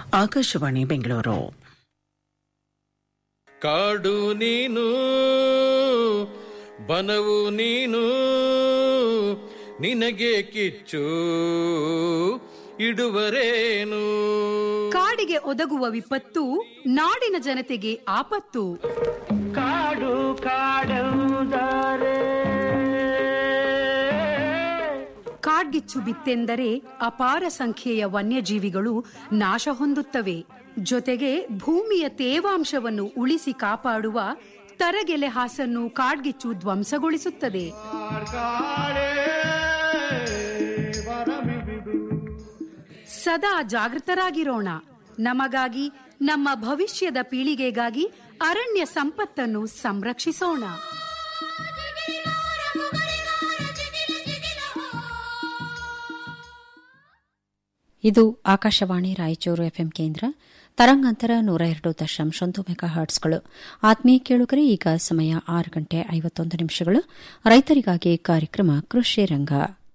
ಆಕಾಶವಾಣಿ ಬೆಂಗಳೂರು ಕಾಡು ನೀನು ಬನವು ನೀನು ನಿನಗೆ ಕಿಚ್ಚು ಇಡುವರೇನು ಕಾಡಿಗೆ ಒದಗುವ ವಿಪತ್ತು ನಾಡಿನ ಜನತೆಗೆ ಆಪತ್ತು ಕಾಡು ಕಾಡುವುದಾರೆ ಕಾಡ್ಗಿಚ್ಚು ಬಿತ್ತೆಂದರೆ ಅಪಾರ ಸಂಖ್ಯೆಯ ವನ್ಯಜೀವಿಗಳು ನಾಶ ಹೊಂದುತ್ತವೆ ಜೊತೆಗೆ ಭೂಮಿಯ ತೇವಾಂಶವನ್ನು ಉಳಿಸಿ ಕಾಪಾಡುವ ತರಗೆಲೆ ಹಾಸನ್ನು ಕಾಡ್ಗಿಚ್ಚು ಧ್ವಂಸಗೊಳಿಸುತ್ತದೆ ಸದಾ ಜಾಗೃತರಾಗಿರೋಣ ನಮಗಾಗಿ ನಮ್ಮ ಭವಿಷ್ಯದ ಪೀಳಿಗೆಗಾಗಿ ಅರಣ್ಯ ಸಂಪತ್ತನ್ನು ಸಂರಕ್ಷಿಸೋಣ ಇದು ಆಕಾಶವಾಣಿ ರಾಯಚೂರು ಎಫ್ಎಂ ಕೇಂದ್ರ ತರಂಗಾಂತರ ನೂರ ಎರಡು ದಶಾಂಶ ಒಂದು ಮೆಗಾ ಹರ್ಟ್ಸ್ಗಳು ಆತ್ಮೀಯ ಕೇಳುಗರೆ ಈಗ ಸಮಯ ಆರು ಗಂಟೆ ಐವತ್ತೊಂದು ನಿಮಿಷಗಳು ರೈತರಿಗಾಗಿ ಕಾರ್ಯಕ್ರಮ ಕೃಷಿ ರಂಗ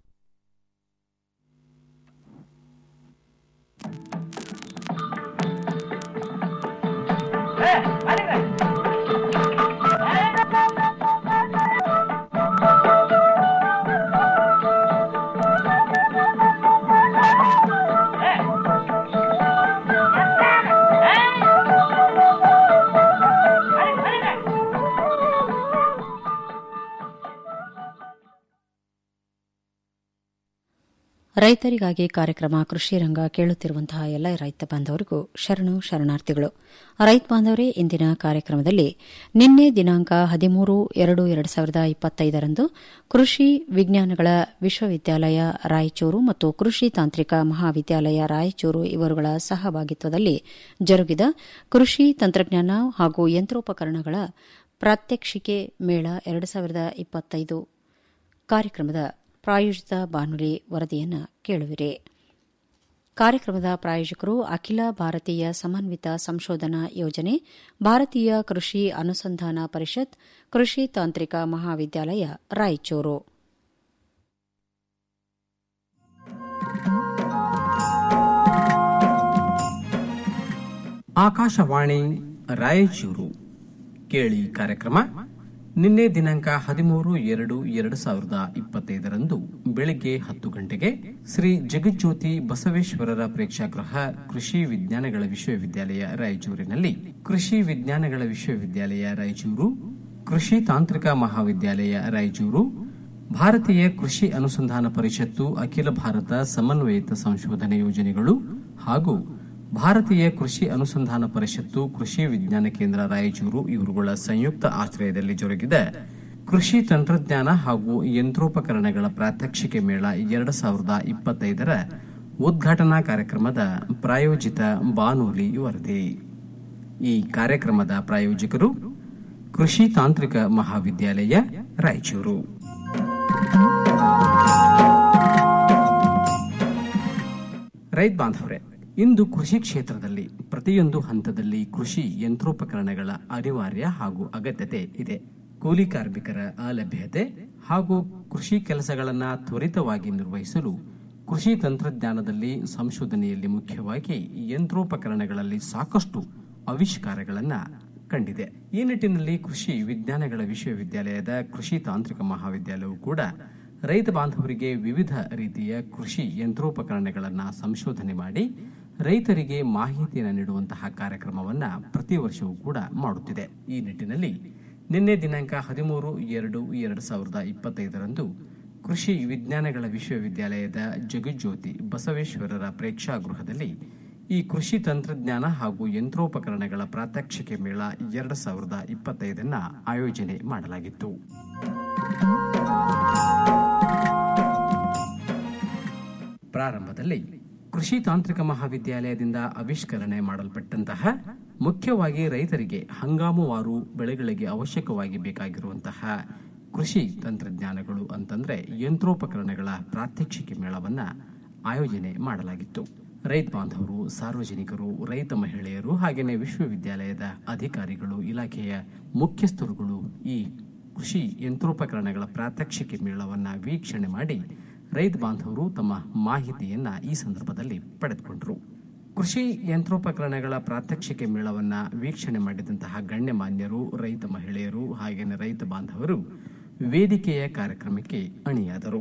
ರೈತರಿಗಾಗಿ ಕಾರ್ಯಕ್ರಮ ಕೃಷಿ ರಂಗ ಕೇಳುತ್ತಿರುವಂತಹ ಎಲ್ಲ ರೈತ ಬಾಂಧವರಿಗೂ ಶರಣು ಶರಣಾರ್ಥಿಗಳು ರೈತ ಬಾಂಧವರೇ ಇಂದಿನ ಕಾರ್ಯಕ್ರಮದಲ್ಲಿ ನಿನ್ನೆ ದಿನಾಂಕ ಹದಿಮೂರು ಎರಡು ಎರಡು ಸಾವಿರದ ಇಪ್ಪತ್ತೈದರಂದು ಕೃಷಿ ವಿಜ್ಞಾನಗಳ ವಿಶ್ವವಿದ್ಯಾಲಯ ರಾಯಚೂರು ಮತ್ತು ಕೃಷಿ ತಾಂತ್ರಿಕ ಮಹಾವಿದ್ಯಾಲಯ ರಾಯಚೂರು ಇವರುಗಳ ಸಹಭಾಗಿತ್ವದಲ್ಲಿ ಜರುಗಿದ ಕೃಷಿ ತಂತ್ರಜ್ಞಾನ ಹಾಗೂ ಯಂತ್ರೋಪಕರಣಗಳ ಪ್ರಾತ್ಯಕ್ಷಿಕೆ ಮೇಳ ಎರಡು ಸಾವಿರದ ಇಪ್ಪತ್ತೈದು ಕಾರ್ಯಕ್ರಮದ ಪ್ರಾಯೋಜಿತ ಬಾನುಲಿ ವರದಿಯನ್ನು ಕೇಳುವಿರಿ ಕಾರ್ಯಕ್ರಮದ ಪ್ರಾಯೋಜಕರು ಅಖಿಲ ಭಾರತೀಯ ಸಮನ್ವಿತ ಸಂಶೋಧನಾ ಯೋಜನೆ ಭಾರತೀಯ ಕೃಷಿ ಅನುಸಂಧಾನ ಪರಿಷತ್ ಕೃಷಿ ತಾಂತ್ರಿಕ ಮಹಾವಿದ್ಯಾಲಯ ರಾಯಚೂರು ಆಕಾಶವಾಣಿ ರಾಯಚೂರು ಕೇಳಿ ಕಾರ್ಯಕ್ರಮ ನಿನ್ನೆ ದಿನಾಂಕ ಹದಿಮೂರು ಎರಡು ಎರಡು ಸಾವಿರದ ಇಪ್ಪತ್ತೈದರಂದು ಬೆಳಗ್ಗೆ ಹತ್ತು ಗಂಟೆಗೆ ಶ್ರೀ ಜಗಜ್ಯೋತಿ ಬಸವೇಶ್ವರರ ಪ್ರೇಕ್ಷಾಗೃಹ ಕೃಷಿ ವಿಜ್ಞಾನಗಳ ವಿಶ್ವವಿದ್ಯಾಲಯ ರಾಯಚೂರಿನಲ್ಲಿ ಕೃಷಿ ವಿಜ್ಞಾನಗಳ ವಿಶ್ವವಿದ್ಯಾಲಯ ರಾಯಚೂರು ಕೃಷಿ ತಾಂತ್ರಿಕ ಮಹಾವಿದ್ಯಾಲಯ ರಾಯಚೂರು ಭಾರತೀಯ ಕೃಷಿ ಅನುಸಂಧಾನ ಪರಿಷತ್ತು ಅಖಿಲ ಭಾರತ ಸಮನ್ವಯಿತ ಸಂಶೋಧನೆ ಯೋಜನೆಗಳು ಹಾಗೂ ಭಾರತೀಯ ಕೃಷಿ ಅನುಸಂಧಾನ ಪರಿಷತ್ತು ಕೃಷಿ ವಿಜ್ಞಾನ ಕೇಂದ್ರ ರಾಯಚೂರು ಇವರುಗಳ ಸಂಯುಕ್ತ ಆಶ್ರಯದಲ್ಲಿ ಜರುಗಿದ ಕೃಷಿ ತಂತ್ರಜ್ಞಾನ ಹಾಗೂ ಯಂತ್ರೋಪಕರಣಗಳ ಪ್ರಾತ್ಯಕ್ಷಿಕೆ ಮೇಳ ಎರಡು ಸಾವಿರದ ಇಪ್ಪತ್ತೈದರ ಉದ್ಘಾಟನಾ ಕಾರ್ಯಕ್ರಮದ ಪ್ರಾಯೋಜಿತ ಬಾನುಲಿ ವರದಿ ಈ ಕಾರ್ಯಕ್ರಮದ ಪ್ರಾಯೋಜಕರು ಕೃಷಿ ತಾಂತ್ರಿಕ ಮಹಾವಿದ್ಯಾಲಯ ರಾಯಚೂರು ರೈತ ಬಾಂಧವರೇ ಇಂದು ಕೃಷಿ ಕ್ಷೇತ್ರದಲ್ಲಿ ಪ್ರತಿಯೊಂದು ಹಂತದಲ್ಲಿ ಕೃಷಿ ಯಂತ್ರೋಪಕರಣಗಳ ಅನಿವಾರ್ಯ ಹಾಗೂ ಅಗತ್ಯತೆ ಇದೆ ಕೂಲಿ ಕಾರ್ಮಿಕರ ಅಲಭ್ಯತೆ ಹಾಗೂ ಕೃಷಿ ಕೆಲಸಗಳನ್ನು ತ್ವರಿತವಾಗಿ ನಿರ್ವಹಿಸಲು ಕೃಷಿ ತಂತ್ರಜ್ಞಾನದಲ್ಲಿ ಸಂಶೋಧನೆಯಲ್ಲಿ ಮುಖ್ಯವಾಗಿ ಯಂತ್ರೋಪಕರಣಗಳಲ್ಲಿ ಸಾಕಷ್ಟು ಆವಿಷ್ಕಾರಗಳನ್ನು ಕಂಡಿದೆ ಈ ನಿಟ್ಟಿನಲ್ಲಿ ಕೃಷಿ ವಿಜ್ಞಾನಗಳ ವಿಶ್ವವಿದ್ಯಾಲಯದ ಕೃಷಿ ತಾಂತ್ರಿಕ ಮಹಾವಿದ್ಯಾಲಯವು ಕೂಡ ರೈತ ಬಾಂಧವರಿಗೆ ವಿವಿಧ ರೀತಿಯ ಕೃಷಿ ಯಂತ್ರೋಪಕರಣಗಳನ್ನು ಸಂಶೋಧನೆ ಮಾಡಿ ರೈತರಿಗೆ ಮಾಹಿತಿಯನ್ನು ನೀಡುವಂತಹ ಕಾರ್ಯಕ್ರಮವನ್ನು ಪ್ರತಿ ವರ್ಷವೂ ಕೂಡ ಮಾಡುತ್ತಿದೆ ಈ ನಿಟ್ಟಿನಲ್ಲಿ ನಿನ್ನೆ ದಿನಾಂಕ ಹದಿಮೂರು ಎರಡು ಎರಡು ಸಾವಿರದ ಇಪ್ಪತ್ತೈದರಂದು ಕೃಷಿ ವಿಜ್ಞಾನಗಳ ವಿಶ್ವವಿದ್ಯಾಲಯದ ಜಗಜ್ಯೋತಿ ಬಸವೇಶ್ವರರ ಪ್ರೇಕ್ಷಾಗೃಹದಲ್ಲಿ ಈ ಕೃಷಿ ತಂತ್ರಜ್ಞಾನ ಹಾಗೂ ಯಂತ್ರೋಪಕರಣಗಳ ಪ್ರಾತ್ಯಕ್ಷಿಕೆ ಮೇಳ ಎರಡು ಸಾವಿರದ ಇಪ್ಪತ್ತೈದನ್ನ ಆಯೋಜನೆ ಮಾಡಲಾಗಿತ್ತು ಪ್ರಾರಂಭದಲ್ಲಿ ಕೃಷಿ ತಾಂತ್ರಿಕ ಮಹಾವಿದ್ಯಾಲಯದಿಂದ ಆವಿಷ್ಕರಣೆ ಮಾಡಲ್ಪಟ್ಟಂತಹ ಮುಖ್ಯವಾಗಿ ರೈತರಿಗೆ ಹಂಗಾಮುವಾರು ಬೆಳೆಗಳಿಗೆ ಅವಶ್ಯಕವಾಗಿ ಬೇಕಾಗಿರುವಂತಹ ಕೃಷಿ ತಂತ್ರಜ್ಞಾನಗಳು ಅಂತಂದ್ರೆ ಯಂತ್ರೋಪಕರಣಗಳ ಪ್ರಾತ್ಯಕ್ಷಿಕೆ ಮೇಳವನ್ನ ಆಯೋಜನೆ ಮಾಡಲಾಗಿತ್ತು ರೈತ ಬಾಂಧವರು ಸಾರ್ವಜನಿಕರು ರೈತ ಮಹಿಳೆಯರು ಹಾಗೆಯೇ ವಿಶ್ವವಿದ್ಯಾಲಯದ ಅಧಿಕಾರಿಗಳು ಇಲಾಖೆಯ ಮುಖ್ಯಸ್ಥರುಗಳು ಈ ಕೃಷಿ ಯಂತ್ರೋಪಕರಣಗಳ ಪ್ರಾತ್ಯಕ್ಷಿಕೆ ಮೇಳವನ್ನ ವೀಕ್ಷಣೆ ಮಾಡಿ ರೈತ ಬಾಂಧವರು ತಮ್ಮ ಮಾಹಿತಿಯನ್ನ ಈ ಸಂದರ್ಭದಲ್ಲಿ ಪಡೆದುಕೊಂಡರು ಕೃಷಿ ಯಂತ್ರೋಪಕರಣಗಳ ಪ್ರಾತ್ಯಕ್ಷಿಕೆ ಮೇಳವನ್ನ ವೀಕ್ಷಣೆ ಮಾಡಿದಂತಹ ಗಣ್ಯಮಾನ್ಯರು ರೈತ ಮಹಿಳೆಯರು ಹಾಗೇನೆ ರೈತ ಬಾಂಧವರು ವೇದಿಕೆಯ ಕಾರ್ಯಕ್ರಮಕ್ಕೆ ಅಣಿಯಾದರು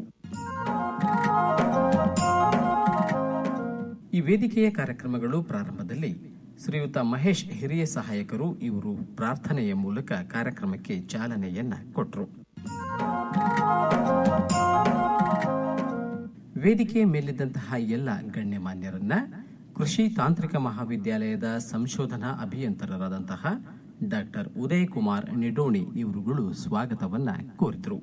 ಈ ವೇದಿಕೆಯ ಕಾರ್ಯಕ್ರಮಗಳು ಪ್ರಾರಂಭದಲ್ಲಿ ಶ್ರೀಯುತ ಮಹೇಶ್ ಹಿರಿಯ ಸಹಾಯಕರು ಇವರು ಪ್ರಾರ್ಥನೆಯ ಮೂಲಕ ಕಾರ್ಯಕ್ರಮಕ್ಕೆ ಚಾಲನೆಯನ್ನ ಕೊಟ್ಟರು ವೇದಿಕೆಯ ಮೇಲಿದ್ದಂತಹ ಎಲ್ಲ ಗಣ್ಯಮಾನ್ಯರನ್ನ ಕೃಷಿ ತಾಂತ್ರಿಕ ಮಹಾವಿದ್ಯಾಲಯದ ಸಂಶೋಧನಾ ಅಭಿಯಂತರರಾದಂತಹ ಡಾಕ್ಟರ್ ಉದಯ್ ಕುಮಾರ್ ನಿಡೋಣಿ ಇವರುಗಳು ಸ್ವಾಗತವನ್ನ ಕೋರಿದರು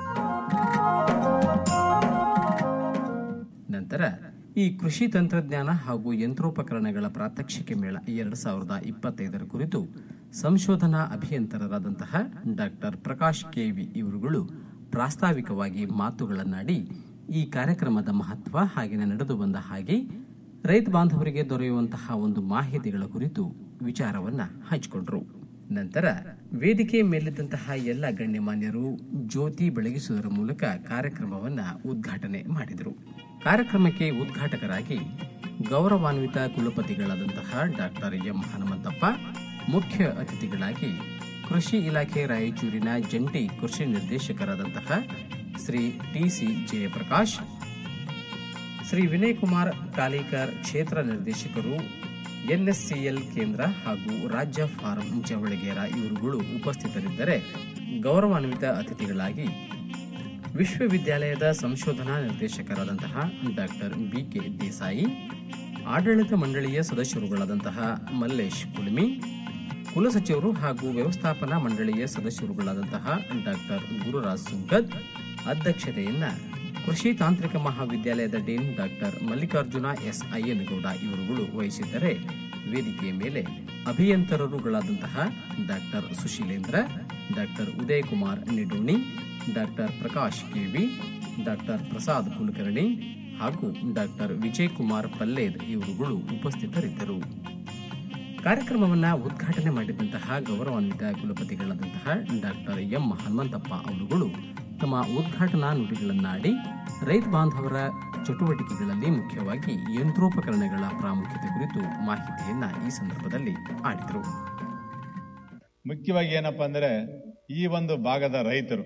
ನಂತರ ಈ ಕೃಷಿ ತಂತ್ರಜ್ಞಾನ ಹಾಗೂ ಯಂತ್ರೋಪಕರಣಗಳ ಪ್ರಾತ್ಯಕ್ಷಿಕೆ ಮೇಳ ಎರಡು ಸಾವಿರದ ಇಪ್ಪತ್ತೈದರ ಕುರಿತು ಸಂಶೋಧನಾ ಅಭಿಯಂತರರಾದಂತಹ ಡಾಕ್ಟರ್ ಪ್ರಕಾಶ್ ಕೆವಿ ಇವರುಗಳು ಪ್ರಾಸ್ತಾವಿಕವಾಗಿ ಮಾತುಗಳನ್ನಾಡಿ ಈ ಕಾರ್ಯಕ್ರಮದ ಮಹತ್ವ ಹಾಗೆಯೇ ನಡೆದು ಬಂದ ಹಾಗೆ ರೈತ ಬಾಂಧವರಿಗೆ ದೊರೆಯುವಂತಹ ಒಂದು ಮಾಹಿತಿಗಳ ಕುರಿತು ವಿಚಾರವನ್ನ ಹಂಚಿಕೊಂಡ್ರು ನಂತರ ವೇದಿಕೆ ಮೇಲಿದ್ದಂತಹ ಎಲ್ಲ ಗಣ್ಯಮಾನ್ಯರು ಜ್ಯೋತಿ ಬೆಳಗಿಸುವುದರ ಮೂಲಕ ಕಾರ್ಯಕ್ರಮವನ್ನ ಉದ್ಘಾಟನೆ ಮಾಡಿದರು ಕಾರ್ಯಕ್ರಮಕ್ಕೆ ಉದ್ಘಾಟಕರಾಗಿ ಗೌರವಾನ್ವಿತ ಕುಲಪತಿಗಳಾದಂತಹ ಡಾಕ್ಟರ್ ಎಂ ಹನುಮಂತಪ್ಪ ಮುಖ್ಯ ಅತಿಥಿಗಳಾಗಿ ಕೃಷಿ ಇಲಾಖೆ ರಾಯಚೂರಿನ ಜಂಟಿ ಕೃಷಿ ನಿರ್ದೇಶಕರಾದಂತಹ ಶ್ರೀ ಟಿಸಿ ಜಯಪ್ರಕಾಶ್ ಶ್ರೀ ವಿನಯ್ ಕುಮಾರ್ ಕಾಲೇಕರ್ ಕ್ಷೇತ್ರ ನಿರ್ದೇಶಕರು ಎನ್ಎಸ್ಸಿಎಲ್ ಕೇಂದ್ರ ಹಾಗೂ ರಾಜ್ಯ ಫಾರಂ ಜವಳಗೇರ ಇವರುಗಳು ಉಪಸ್ಥಿತರಿದ್ದರೆ ಗೌರವಾನ್ವಿತ ಅತಿಥಿಗಳಾಗಿ ವಿಶ್ವವಿದ್ಯಾಲಯದ ಸಂಶೋಧನಾ ನಿರ್ದೇಶಕರಾದಂತಹ ಡಾಕ್ಟರ್ ಬಿಕೆ ದೇಸಾಯಿ ಆಡಳಿತ ಮಂಡಳಿಯ ಸದಸ್ಯರುಗಳಾದಂತಹ ಮಲ್ಲೇಶ್ ಕುಲ್ಮಿ ಕುಲಸಚಿವರು ಹಾಗೂ ವ್ಯವಸ್ಥಾಪನಾ ಮಂಡಳಿಯ ಸದಸ್ಯರುಗಳಾದಂತಹ ಡಾಕ್ಟರ್ ಗುರುರಾಜ್ ಸುಂಕದ್ ಅಧ್ಯಕ್ಷತೆಯನ್ನ ಕೃಷಿ ತಾಂತ್ರಿಕ ಮಹಾವಿದ್ಯಾಲಯದ ಡೀನ್ ಡಾಕ್ಟರ್ ಮಲ್ಲಿಕಾರ್ಜುನ ಎಸ್ ಅಯ್ಯನಗೌಡ ಇವರುಗಳು ವಹಿಸಿದ್ದರೆ ವೇದಿಕೆಯ ಮೇಲೆ ಅಭಿಯಂತರರುಗಳಾದಂತಹ doctor Sushilendra doctor Uday Kumar Nidoni doctor Prakash KV doctor Prasad Kulkarni ಹಾಗೂ ಡಾಕ್ಟರ್ ವಿಜಯ್ ಕುಮಾರ್ ಪಲ್ಲೇದ್ ಇವರುಗಳು ಉಪಸ್ಥಿತರಿದ್ದರು ಕಾರ್ಯಕ್ರಮವನ್ನ ಉದ್ಘಾಟನೆ ಮಾಡಿದಂತಹ ಗೌರವಾನ್ವಿತ ಕುಲಪತಿಗಳಾದಂತಹ ಡಾಕ್ಟರ್ ಎಂ ಹನುಮಂತಪ್ಪ ಅವರುಗಳು ತಮ್ಮ ಉದ್ಘಾಟನಾ ನುಡಿಗಳನ್ನಾಡಿ ರೈತ ಬಾಂಧವರ ಚಟುವಟಿಕೆಗಳಲ್ಲಿ ಮುಖ್ಯವಾಗಿ ಯಂತ್ರೋಪಕರಣಗಳ ಪ್ರಾಮುಖ್ಯತೆ ಕುರಿತು ಮಾಹಿತಿಯನ್ನ ಈ ಸಂದರ್ಭದಲ್ಲಿ ಆಡಿದರು ಮುಖ್ಯವಾಗಿ ಏನಪ್ಪಾ ಅಂದ್ರೆ ಈ ಒಂದು ಭಾಗದ ರೈತರು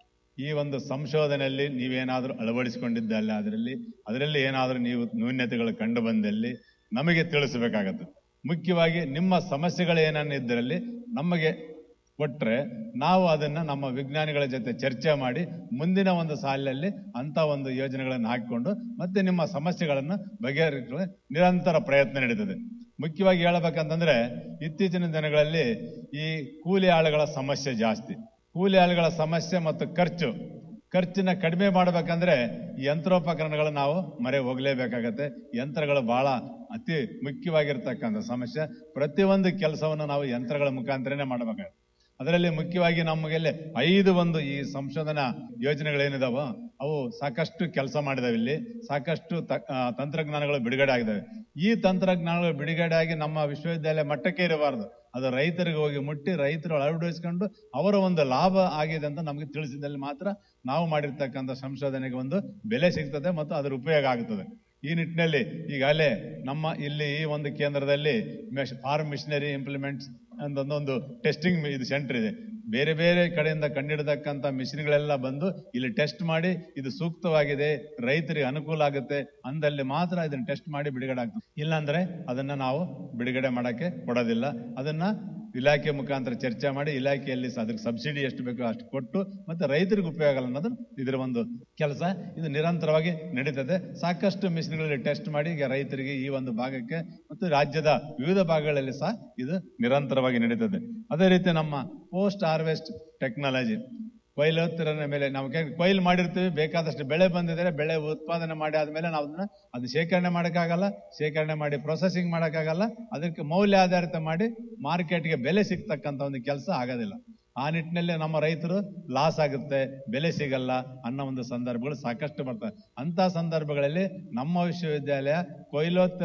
ಈ ಒಂದು ಸಂಶೋಧನೆಯಲ್ಲಿ ನೀವೇನಾದ್ರೂ ಅಳವಡಿಸಿಕೊಂಡಿದ್ದಲ್ಲ ಅದರಲ್ಲಿ ಅದರಲ್ಲಿ ಏನಾದ್ರೂ ನೀವು ನ್ಯೂನ್ಯತೆಗಳು ಕಂಡು ಬಂದಲ್ಲಿ ನಮಗೆ ತಿಳಿಸಬೇಕಾಗತ್ತೆ ಮುಖ್ಯವಾಗಿ ನಿಮ್ಮ ಸಮಸ್ಯೆಗಳು ಏನನ್ನಿದ್ದರಲ್ಲಿ ನಮಗೆ ಕೊಟ್ರೆ ನಾವು ಅದನ್ನ ನಮ್ಮ ವಿಜ್ಞಾನಿಗಳ ಜೊತೆ ಚರ್ಚೆ ಮಾಡಿ ಮುಂದಿನ ಒಂದು ಸಾಲಿನಲ್ಲಿ ಅಂತ ಒಂದು ಯೋಜನೆಗಳನ್ನು ಹಾಕಿಕೊಂಡು ಮತ್ತೆ ನಿಮ್ಮ ಸಮಸ್ಯೆಗಳನ್ನು ಬಗೆಹರಿಸಲು ನಿರಂತರ ಪ್ರಯತ್ನ ನಡೀತದೆ ಮುಖ್ಯವಾಗಿ ಹೇಳ್ಬೇಕಂತಂದ್ರೆ ಇತ್ತೀಚಿನ ದಿನಗಳಲ್ಲಿ ಈ ಕೂಲಿ ಆಳುಗಳ ಸಮಸ್ಯೆ ಜಾಸ್ತಿ ಕೂಲಿ ಆಳುಗಳ ಸಮಸ್ಯೆ ಮತ್ತು ಖರ್ಚು ಖರ್ಚನ್ನ ಕಡಿಮೆ ಮಾಡಬೇಕಂದ್ರೆ ಈ ಯಂತ್ರೋಪಕರಣಗಳು ನಾವು ಮರೆ ಹೋಗ್ಲೇಬೇಕಾಗತ್ತೆ ಯಂತ್ರಗಳು ಬಹಳ ಅತಿ ಮುಖ್ಯವಾಗಿರ್ತಕ್ಕಂಥ ಸಮಸ್ಯೆ ಪ್ರತಿಯೊಂದು ಕೆಲಸವನ್ನು ನಾವು ಯಂತ್ರಗಳ ಮುಖಾಂತರನೇ ಮಾಡಬೇಕಾಗುತ್ತೆ ಅದರಲ್ಲಿ ಮುಖ್ಯವಾಗಿ ನಮಗೆಲ್ಲಿ ಐದು ಒಂದು ಈ ಸಂಶೋಧನಾ ಯೋಜನೆಗಳೇನಿದಾವೋ ಅವು ಸಾಕಷ್ಟು ಕೆಲಸ ಮಾಡಿದಾವೆ ಇಲ್ಲಿ ಸಾಕಷ್ಟು ತ- ಆ, ತಂತ್ರಜ್ಞಾನಗಳು ಬಿಡುಗಡೆ ಆಗಿದಾವೆ ಈ ತಂತ್ರಜ್ಞಾನಗಳು ಬಿಡುಗಡೆ ಆಗಿ ನಮ್ಮ ವಿಶ್ವವಿದ್ಯಾಲಯ ಮಟ್ಟಕ್ಕೆ ಇರಬಾರದು ಅದು ರೈತರಿಗೆ ಹೋಗಿ ಮುಟ್ಟಿ ರೈತರು ಅಳವಡಿಸಿಕೊಂಡು ಅವರ ಒಂದು ಲಾಭ ಆಗಿದೆ ಅಂತ ನಮಗೆ ತಿಳಿಸಿದಲ್ಲಿ ಮಾತ್ರ ನಾವು ಮಾಡಿರ್ತಕ್ಕಂಥ ಸಂಶೋಧನೆಗೆ ಒಂದು ಬೆಲೆ ಸಿಗ್ತದೆ ಮತ್ತು ಅದರ ಉಪಯೋಗ ಆಗುತ್ತದೆ ಈ ನಿಟ್ಟಿನಲ್ಲಿ ಈಗಾಗಲೇ ನಮ್ಮ ಇಲ್ಲಿ ಈ ಒಂದು ಕೇಂದ್ರದಲ್ಲಿ ಫಾರ್ಮ್ ಮಿಷನರಿ ಇಂಪ್ಲಿಮೆಂಟ್ಸ್ ಅಂತ ಒಂದೊಂದು ಟೆಸ್ಟಿಂಗ್ ಇದು ಸೆಂಟರ್ ಇದೆ ಬೇರೆ ಬೇರೆ ಕಡೆಯಿಂದ ಕಂಡಿಡತಕ್ಕಂತ ಮಿಷಿನ್ಗಳೆಲ್ಲ ಬಂದು ಇಲ್ಲಿ ಟೆಸ್ಟ್ ಮಾಡಿ ಇದು ಸೂಕ್ತವಾಗಿದೆ ರೈತರಿಗೆ ಅನುಕೂಲ ಆಗುತ್ತೆ ಅಂದಲ್ಲಿ ಮಾತ್ರ ಇದನ್ನ ಟೆಸ್ಟ್ ಮಾಡಿ ಬಿಡುಗಡೆ ಆಗ್ತದೆ ಇಲ್ಲಾಂದ್ರೆ ಅದನ್ನ ನಾವು ಬಿಡುಗಡೆ ಮಾಡಕ್ಕೆ ಕೊಡೋದಿಲ್ಲ ಅದನ್ನ ಇಲಾಖೆ ಮುಖಾಂತರ ಚರ್ಚೆ ಮಾಡಿ ಇಲಾಖೆಯಲ್ಲಿ ಸ- ಅದಕ್ಕೆ ಸಬ್ಸಿಡಿ ಎಷ್ಟು ಬೇಕೋ ಅಷ್ಟು ಕೊಟ್ಟು ಮತ್ತೆ ರೈತರಿಗೆ ಉಪಯೋಗ ಅನ್ನೋದು ಇದರ ಒಂದು ಕೆಲಸ ಇದು ನಿರಂತರವಾಗಿ ನಡೀತದೆ ಸಾಕಷ್ಟು ಮಿಷನ್ಗಳಲ್ಲಿ ಟೆಸ್ಟ್ ಮಾಡಿ ಈಗ ರೈತರಿಗೆ ಈ ಒಂದು ಭಾಗಕ್ಕೆ ಮತ್ತು ರಾಜ್ಯದ ವಿವಿಧ ಭಾಗಗಳಲ್ಲಿ ಸಹ ಇದು ನಿರಂತರವಾಗಿ ನಡೀತದೆ ಅದೇ ರೀತಿ ನಮ್ಮ ಪೋಸ್ಟ್ ಹಾರ್ವೆಸ್ಟ್ ಟೆಕ್ನಾಲಜಿ ಕೊಯ್ಲೋತ್ತರ ಮೇಲೆ ನಾವು ಕೆ- ಕೊಯ್ಲು ಮಾಡಿರ್ತೀವಿ ಬೇಕಾದಷ್ಟು ಬೆಳೆ ಬಂದಿದ್ರೆ ಬೆಳೆ ಉತ್ಪಾದನೆ ಮಾಡಿ ಆದ್ಮೇಲೆ ನಾವು ಅದನ್ನ ಅದು ಶೇಖರಣೆ ಮಾಡಕ್ಕಾಗಲ್ಲ ಶೇಖರಣೆ ಮಾಡಿ ಪ್ರೊಸೆಸಿಂಗ್ ಮಾಡಕ್ಕಾಗಲ್ಲ ಅದಕ್ಕೆ ಮೌಲ್ಯ ಆಧಾರಿತ ಮಾಡಿ ಮಾರ್ಕೆಟ್ಗೆ ಬೆಲೆ ಸಿಗ್ತಕ್ಕಂತ ಒಂದು ಕೆಲಸ ಆಗೋದಿಲ್ಲ ಆ ನಿಟ್ಟಿನಲ್ಲಿ ನಮ್ಮ ರೈತರು ಲಾಸ್ ಆಗುತ್ತೆ ಬೆಲೆ ಸಿಗಲ್ಲ ಅನ್ನೋ ಒಂದು ಸಂದರ್ಭಗಳು ಸಾಕಷ್ಟು ಬರ್ತವೆ ಅಂತ ಸಂದರ್ಭಗಳಲ್ಲಿ ನಮ್ಮ ವಿಶ್ವವಿದ್ಯಾಲಯ ಕೊಯ್ಲೋತ್ತರ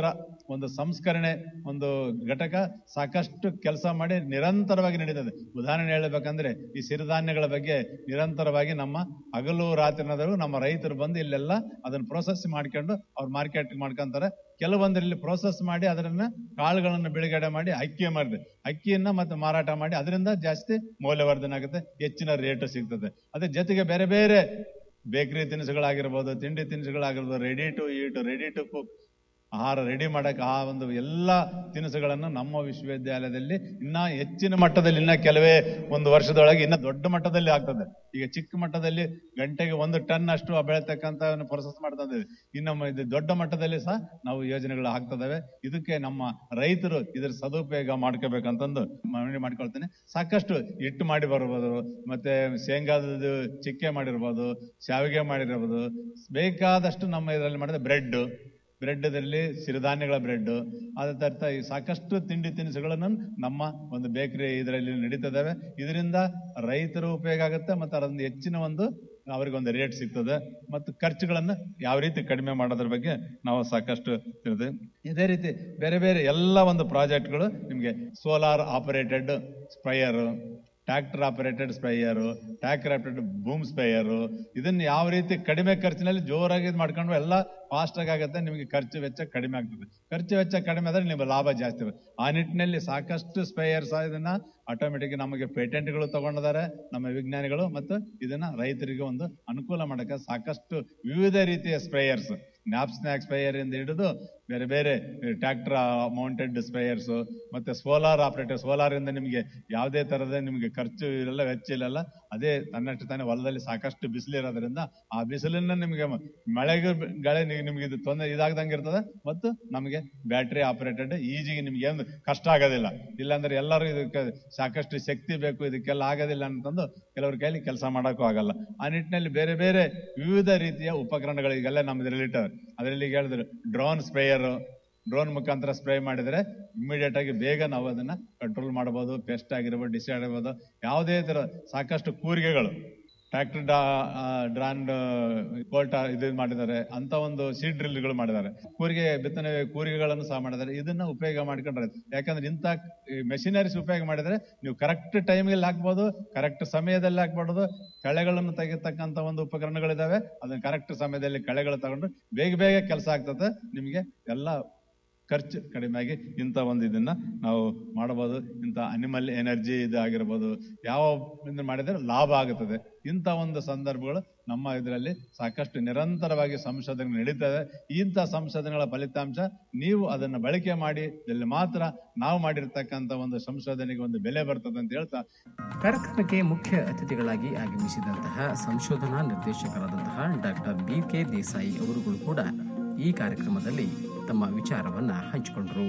ಒಂದು ಸಂಸ್ಕರಣೆ ಒಂದು ಘಟಕ ಸಾಕಷ್ಟು ಕೆಲಸ ಮಾಡಿ ನಿರಂತರವಾಗಿ ನಡೀತದೆ ಉದಾಹರಣೆ ಹೇಳಬೇಕಂದ್ರೆ ಈ ಸಿರಿಧಾನ್ಯಗಳ ಬಗ್ಗೆ ನಿರಂತರವಾಗಿ ನಮ್ಮ ಹಗಲು ರಾತ್ರಿನಾದರೂ ನಮ್ಮ ರೈತರು ಬಂದು ಇಲ್ಲೆಲ್ಲ ಅದನ್ನ ಪ್ರೋಸೆಸ್ ಮಾಡ್ಕೊಂಡು ಅವ್ರು ಮಾರ್ಕೆಟ್ ಮಾಡ್ಕೊಂತಾರೆ ಕೆಲವೊಂದರಲ್ಲಿ ಪ್ರೋಸೆಸ್ ಮಾಡಿ ಅದನ್ನ ಕಾಳುಗಳನ್ನು ಬಿಡುಗಡೆ ಮಾಡಿ ಅಕ್ಕಿ ಮಾಡಿದೆ ಅಕ್ಕಿಯನ್ನ ಮತ್ತೆ ಮಾರಾಟ ಮಾಡಿ ಅದರಿಂದ ಜಾಸ್ತಿ ಮೌಲ್ಯವರ್ಧನೆ ಆಗುತ್ತೆ ಹೆಚ್ಚಿನ ರೇಟ್ ಸಿಗ್ತದೆ ಅದ್ರ ಜೊತೆಗೆ ಬೇರೆ ಬೇರೆ ಬೇಕರಿ ತಿನಿಸುಗಳಾಗಿರ್ಬೋದು ತಿಂಡಿ ತಿನಿಸುಗಳಾಗಿರ್ಬೋದು ready to eat ready to cook ಆಹಾರ ರೆಡಿ ಮಾಡಕ್ಕೆ ಆ ಒಂದು ಎಲ್ಲ ತಿನಿಸುಗಳನ್ನು ನಮ್ಮ ವಿಶ್ವವಿದ್ಯಾಲಯದಲ್ಲಿ ಇನ್ನ ಹೆಚ್ಚಿನ ಮಟ್ಟದಲ್ಲಿ ಇನ್ನ ಕೆಲವೇ ಒಂದು ವರ್ಷದೊಳಗೆ ಇನ್ನ ದೊಡ್ಡ ಮಟ್ಟದಲ್ಲಿ ಆಗ್ತದೆ ಈಗ ಚಿಕ್ಕ ಮಟ್ಟದಲ್ಲಿ ಗಂಟೆಗೆ ಒಂದು ಟನ್ ಅಷ್ಟು ಬೆಳೆತಕ್ಕಂತ ಪ್ರೊಸೆಸ್ ಮಾಡ್ತಾ ಇದ್ದೇವೆ ಇನ್ನು ಇದು ದೊಡ್ಡ ಮಟ್ಟದಲ್ಲಿ ಸಹ ನಾವು ಯೋಜನೆಗಳು ಆಗ್ತದವೆ ಇದಕ್ಕೆ ನಮ್ಮ ರೈತರು ಇದರ ಸದುಪಯೋಗ ಮಾಡ್ಕೋಬೇಕಂತಂದು ಮನವಿ ಮಾಡ್ಕೊಳ್ತೇನೆ ಸಾಕಷ್ಟು ಹಿಟ್ಟು ಮಾಡಿ ಬರ್ಬೋದು ಮತ್ತೆ ಶೇಂಗಾದ ಚಿಕ್ಕೆ ಮಾಡಿರ್ಬೋದು ಶಾವಿಗೆ ಮಾಡಿರ್ಬೋದು ಬೇಕಾದಷ್ಟು ನಮ್ಮ ಇದರಲ್ಲಿ ಮಾಡಿದ ಬ್ರೆಡ್ ಬ್ರೆಡ್ದಲ್ಲಿ ಸಿರಿಧಾನ್ಯಗಳ ಬ್ರೆಡ್ ಅದೇ ತರ್ತ ಈ ಸಾಕಷ್ಟು ತಿಂಡಿ ತಿನಿಸುಗಳನ್ನು ನಮ್ಮ ಒಂದು ಬೇಕರಿ ಇದರಲ್ಲಿ ನಡೀತದವೆ ಇದರಿಂದ ರೈತರು ಉಪಯೋಗ ಆಗುತ್ತೆ ಮತ್ತು ಅದೊಂದು ಹೆಚ್ಚಿನ ಒಂದು ಅವರಿಗೆ ಒಂದು ರೇಟ್ ಸಿಗ್ತದೆ ಮತ್ತು ಖರ್ಚುಗಳನ್ನು ಯಾವ ರೀತಿ ಕಡಿಮೆ ಮಾಡೋದ್ರ ಬಗ್ಗೆ ನಾವು ಸಾಕಷ್ಟು ತಿಳಿದೆ ಇದೇ ರೀತಿ ಬೇರೆ ಬೇರೆ ಎಲ್ಲ ಒಂದು ಪ್ರಾಜೆಕ್ಟ್ಗಳು ನಿಮಗೆ solar operated sprayer tractor operated sprayer tractor operated boom sprayer ಇದನ್ನ ಯಾವ ರೀತಿ ಕಡಿಮೆ ಖರ್ಚಿನಲ್ಲಿ ಜೋರಾಗಿ ಇದ್ ಮಾಡ್ಕೊಂಡು ಎಲ್ಲ ಫಾಸ್ಟ್ ಆಗಿ ಆಗುತ್ತೆ ನಿಮಗೆ ಖರ್ಚು ವೆಚ್ಚ ಕಡಿಮೆ ಆಗ್ತದೆ ಖರ್ಚು ವೆಚ್ಚ ಕಡಿಮೆ ಆದ್ರೆ ನಿಮಗೆ ಲಾಭ ಜಾಸ್ತಿ ಆಗುತ್ತೆ ಆ ನಿಟ್ಟಿನಲ್ಲಿ ಸಾಕಷ್ಟು ಸ್ಪ್ರೈಯರ್ಸ್ ಇದನ್ನ ಆಟೋಮೆಟಿಕ್ ನಮಗೆ ಪೇಟೆಂಟ್ಗಳು ತಗೊಂಡಿದ್ದಾರೆ ನಮ್ಮ ವಿಜ್ಞಾನಿಗಳು ಮತ್ತು ಇದನ್ನ ರೈತರಿಗೆ ಒಂದು ಅನುಕೂಲ ಮಾಡಕ್ಕೆ ಸಾಕಷ್ಟು ವಿವಿಧ ರೀತಿಯ ಸ್ಪ್ರೇಯರ್ಸ್ ನ್ಯಾಪ್ ಸ್ನ್ಯಾಕ್ ಸ್ಪ್ರೇಯರ್ ಇಂದ ಹಿಡಿದು ಬೇರೆ ಬೇರೆ ಟ್ರ್ಯಾಕ್ಟರ್ ಮೌಂಟೆಡ್ ಸ್ಪ್ರೇಯರ್ಸ್ ಮತ್ತೆ ಸೋಲಾರ್ ಆಪರೇಟರ್ ಸೋಲಾರ್ ಇಂದ ನಿಮಗೆ ಯಾವುದೇ ತರದ ನಿಮಗೆ ಖರ್ಚು ಇರಲ್ಲ ವೆಚ್ಚ ಇರಲ್ಲ ಅದೇ ತನ್ನಷ್ಟು ತಾನೇ ಹೊಲದಲ್ಲಿ ಸಾಕಷ್ಟು ಬಿಸಿಲು ಇರೋದ್ರಿಂದ ಆ ಬಿಸಿಲನ್ನ ನಿಮಗೆ ಮಳೆಗೆ ಗಾಳಿ ನಿ- ನಿಮ್ಗೆ ಇದು ತೊಂದರೆ ಇದಾಗದಂಗೆ ಇರ್ತದೆ ಮತ್ತು ನಮಗೆ ಬ್ಯಾಟ್ರಿ ಆಪರೇಟೆಡ್ ಈಜಿಗೆ ನಿಮ್ಗೆ ಏನು ಕಷ್ಟ ಆಗೋದಿಲ್ಲ ಇಲ್ಲಾಂದ್ರೆ ಎಲ್ಲರೂ ಇದಕ್ಕೆ ಸಾಕಷ್ಟು ಶಕ್ತಿ ಬೇಕು ಇದಕ್ಕೆಲ್ಲ ಆಗೋದಿಲ್ಲ ಅಂತಂದು ಕೆಲವ್ರ ಕೈಲಿ ಕೆಲಸ ಮಾಡೋಕ್ಕೂ ಆಗಲ್ಲ ಆ ನಿಟ್ಟಿನಲ್ಲಿ ಬೇರೆ ಬೇರೆ ವಿವಿಧ ರೀತಿಯ ಉಪಕರಣಗಳು ಈಗೆಲ್ಲ ನಮ್ಮದ್ರಲ್ಲಿ ಇಟ್ಟವೆ ಅದರಲ್ಲಿ ಈಗ ಹೇಳಿದ್ರು ಡ್ರೋನ್ ಸ್ಪ್ರೇಯರ್ ಡ್ರೋನ್ ಮುಖಾಂತರ ಸ್ಪ್ರೇ ಮಾಡಿದ್ರೆ ಇಮಿಡಿಯೇಟ್ ಆಗಿ ಬೇಗ ನಾವು ಅದನ್ನ ಕಂಟ್ರೋಲ್ ಮಾಡಬಹುದು ಪೆಸ್ಟ್ ಆಗಿರ್ಬೋದು ಡಿಸೈಡ್ ಆಗಿರ್ಬೋದು ಯಾವುದೇ ತರ ಸಾಕಷ್ಟು ಕೂರಿಗೆಗಳು ಟ್ರ್ಯಾಕ್ಟರ್ ಡ್ರಾನ್ ಕೋಲ್ಟ ಇದು ಮಾಡಿದ್ದಾರೆ ಅಂತ ಒಂದು ಸೀಡ್ ಡ್ರಿಲ್ಗಳು ಮಾಡಿದ್ದಾರೆ ಕೂರಿಗೆ ಬಿತ್ತನೆ ಕೂರಿಗೆಗಳನ್ನು ಸಹ ಮಾಡಿದ್ದಾರೆ ಇದನ್ನ ಉಪಯೋಗ ಮಾಡ್ಕೊಂಡ್ರೆ ಯಾಕಂದ್ರೆ ಇಂಥ ಮೆಷಿನರೀಸ್ ಉಪಯೋಗ ಮಾಡಿದ್ರೆ ನೀವು ಕರೆಕ್ಟ್ ಟೈಮ್ಗೆ ಹಾಕ್ಬೋದು ಕರೆಕ್ಟ್ ಸಮಯದಲ್ಲಿ ಹಾಕ್ಬಾರ್ದು ಕಳೆಗಳನ್ನು ತೆಗಿತಕ್ಕಂತ ಒಂದು ಉಪಕರಣಗಳಿದಾವೆ ಅದನ್ನ ಕರೆಕ್ಟ್ ಸಮಯದಲ್ಲಿ ಕಳೆಗಳು ತಗೊಂಡು ಬೇಗ ಬೇಗ ಕೆಲಸ ಆಗ್ತದೆ ನಿಮಗೆ ಎಲ್ಲ ಖರ್ಚು ಕಡಿಮೆ ಆಗಿ ಇಂಥ ಒಂದು ಇದನ್ನ ನಾವು ಮಾಡಬಹುದು ಇಂಥ ಅನಿಮಲ್ ಎನರ್ಜಿ ಇದು ಆಗಿರ್ಬೋದು ಯಾವ ಇದನ್ನ ಮಾಡಿದ್ರೆ ಲಾಭ ಆಗುತ್ತದೆ ಇಂಥ ಒಂದು ಸಂದರ್ಭಗಳು ನಮ್ಮ ಇದರಲ್ಲಿ ಸಾಕಷ್ಟು ನಿರಂತರವಾಗಿ ಸಂಶೋಧನೆ ನಡೀತದೆ ಇಂಥ ಸಂಶೋಧನೆಗಳ ಫಲಿತಾಂಶ ನೀವು ಅದನ್ನ ಬಳಕೆ ಮಾಡಿ ಇಲ್ಲಿ ಮಾತ್ರ ನಾವು ಮಾಡಿರ್ತಕ್ಕಂಥ ಒಂದು ಸಂಶೋಧನೆಗೆ ಒಂದು ಬೆಲೆ ಬರ್ತದೆ ಅಂತ ಹೇಳ್ತಾ ಕಾರ್ಯಕ್ರಮಕ್ಕೆ ಮುಖ್ಯ ಅತಿಥಿಗಳಾಗಿ ಆಗಮಿಸಿದಂತಹ ಸಂಶೋಧನಾ ನಿರ್ದೇಶಕರಾದಂತಹ ಡಾಕ್ಟರ್ ಬಿ ಕೆ ದೇಸಾಯಿ ಅವರುಗಳು ಕೂಡ ಈ ಕಾರ್ಯಕ್ರಮದಲ್ಲಿ ತಮ್ಮ ವಿಚಾರವನ್ನ ಹಂಚಿಕೊಂಡರು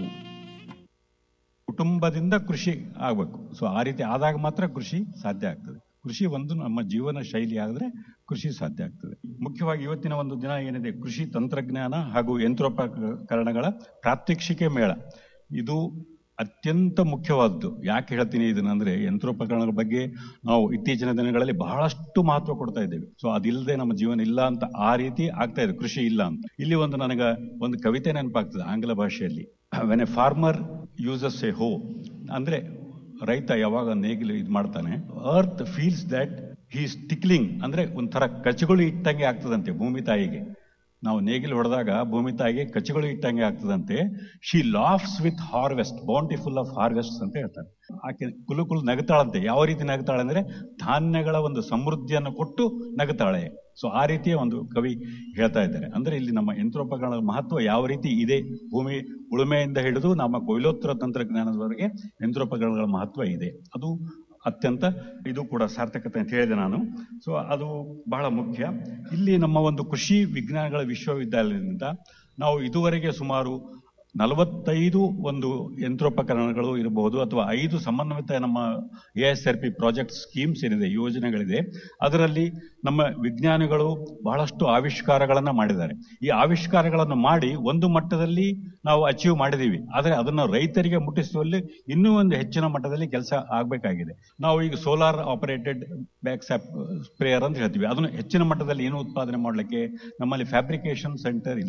ಕುಟುಂಬದಿಂದ ಕೃಷಿ ಆಗಬೇಕು ಸೊ ಆ ರೀತಿ ಆದಾಗ ಮಾತ್ರ ಕೃಷಿ ಸಾಧ್ಯ ಆಗ್ತದೆ ಕೃಷಿ ಒಂದು ನಮ್ಮ ಜೀವನ ಶೈಲಿ ಆದ್ರೆ ಕೃಷಿ ಸಾಧ್ಯ ಆಗ್ತದೆ ಮುಖ್ಯವಾಗಿ ಇವತ್ತಿನ ಒಂದು ದಿನ ಏನಿದೆ ಕೃಷಿ ತಂತ್ರಜ್ಞಾನ ಹಾಗೂ ಯಂತ್ರೋಪಕರಣಗಳ ಪ್ರಾತ್ಯಕ್ಷಿಕೆ ಮೇಳ ಇದು ಅತ್ಯಂತ ಮುಖ್ಯವಾದದ್ದು ಯಾಕೆ ಹೇಳ್ತೀನಿ ಇದನ್ನಂದ್ರೆ ಯಂತ್ರೋಪಕರಣಗಳ ಬಗ್ಗೆ ನಾವು ಇತ್ತೀಚಿನ ದಿನಗಳಲ್ಲಿ ಬಹಳಷ್ಟು ಮಹತ್ವ ಕೊಡ್ತಾ ಇದ್ದೇವೆ ಸೊ ಅದಿಲ್ಲದೆ ನಮ್ಮ ಜೀವನ ಇಲ್ಲ ಅಂತ ಆ ರೀತಿ ಆಗ್ತಾ ಇದೆ ಕೃಷಿ ಇಲ್ಲ ಅಂತ ಇಲ್ಲಿ ಒಂದು ನನಗ ಒಂದು ಕವಿತೆ ನೆನಪಾಗ್ತದೆ ಆಂಗ್ಲ ಭಾಷೆಯಲ್ಲಿ when a farmer uses a hoe ಅಂದ್ರೆ ರೈತ ಯಾವಾಗ ನೇಗಿಲು ಇದು ಮಾಡ್ತಾನೆ earth feels that he's tickling ಅಂದ್ರೆ ಒಂಥರ ಕಚ್ಚುಗಳು ಇಟ್ಟಂಗೆ ಆಗ್ತದಂತೆ ಭೂಮಿ ತಾಯಿಗೆ ನಾವು ನೇಗಿಲು ಹೊಡೆದಾಗ ಭೂಮಿ ತಾಯಿಗೆ ಕಚ್ಚುಗಳು ಇಟ್ಟಂಗೆ ಆಗ್ತದಂತೆ she laughs with harvest bountiful of harvest ಅಂತ ಹೇಳ್ತಾರೆ ಆಕೆ ಕುಲು ಕುಲು ನಗುತ್ತಾಳಂತೆ ಯಾವ ರೀತಿ ನಗುತ್ತಾಳೆ ಅಂದ್ರೆ ಧಾನ್ಯಗಳ ಒಂದು ಸಮೃದ್ಧಿಯನ್ನು ಕೊಟ್ಟು ನಗುತ್ತಾಳೆ ಸೊ ಆ ರೀತಿಯ ಒಂದು ಕವಿ ಹೇಳ್ತಾ ಇದ್ದಾರೆ ಅಂದ್ರೆ ಇಲ್ಲಿ ನಮ್ಮ ಯಂತ್ರೋಪಕರಣಗಳ ಮಹತ್ವ ಯಾವ ರೀತಿ ಇದೆ ಭೂಮಿ ಉಳುಮೆಯಿಂದ ಹಿಡಿದು ನಮ್ಮ ಕೊಯ್ಲೋತ್ತರ ತಂತ್ರಜ್ಞಾನದವರೆಗೆ ಯಂತ್ರೋಪಕರಣಗಳ ಮಹತ್ವ ಇದೆ ಅದು ಅತ್ಯಂತ ಇದು ಕೂಡ ಸಾರ್ಥಕತೆ ಅಂತ ಹೇಳಿದೆ ನಾನು ಸೊ ಅದು ಬಹಳ ಮುಖ್ಯ ಇಲ್ಲಿ ನಮ್ಮ ಒಂದು ಕೃಷಿ ವಿಜ್ಞಾನಗಳ ವಿಶ್ವವಿದ್ಯಾಲಯದಿಂದ ನಾವು ಇದುವರೆಗೆ ಸುಮಾರು ನಲವತ್ತೈದು ಒಂದು ಯಂತ್ರೋಪಕರಣಗಳು ಇರಬಹುದು ಅಥವಾ ಐದು ಸಮನ್ವಿತ ನಮ್ಮ A S R P project schemes ಏನಿದೆ ಯೋಜನೆಗಳಿದೆ ಅದರಲ್ಲಿ ನಮ್ಮ ವಿಜ್ಞಾನಿಗಳು ಬಹಳಷ್ಟು ಆವಿಷ್ಕಾರಗಳನ್ನ ಮಾಡಿದ್ದಾರೆ ಈ ಆವಿಷ್ಕಾರಗಳನ್ನು ಮಾಡಿ ಒಂದು ಮಟ್ಟದಲ್ಲಿ ನಾವು ಅಚೀವ್ ಮಾಡಿದೀವಿ ಆದರೆ ಅದನ್ನು ರೈತರಿಗೆ ಮುಟ್ಟಿಸುವಲ್ಲಿ ಇನ್ನೂ ಒಂದು ಹೆಚ್ಚಿನ ಮಟ್ಟದಲ್ಲಿ ಕೆಲಸ ಆಗಬೇಕಾಗಿದೆ ನಾವು ಈಗ ಸೋಲಾರ್ ಆಪರೇಟೆಡ್ ಬ್ಯಾಕ್ ಸ್ಪ್ರೇಯರ್ ಅಂತ ಹೇಳ್ತೀವಿ ಅದನ್ನು ಹೆಚ್ಚಿನ ಮಟ್ಟದಲ್ಲಿ ಏನು ಉತ್ಪಾದನೆ ಮಾಡಲಿಕ್ಕೆ ನಮ್ಮಲ್ಲಿ ಫ್ಯಾಬ್ರಿಕೇಶನ್ ಸೆಂಟರ್ ಇಲ್ಲ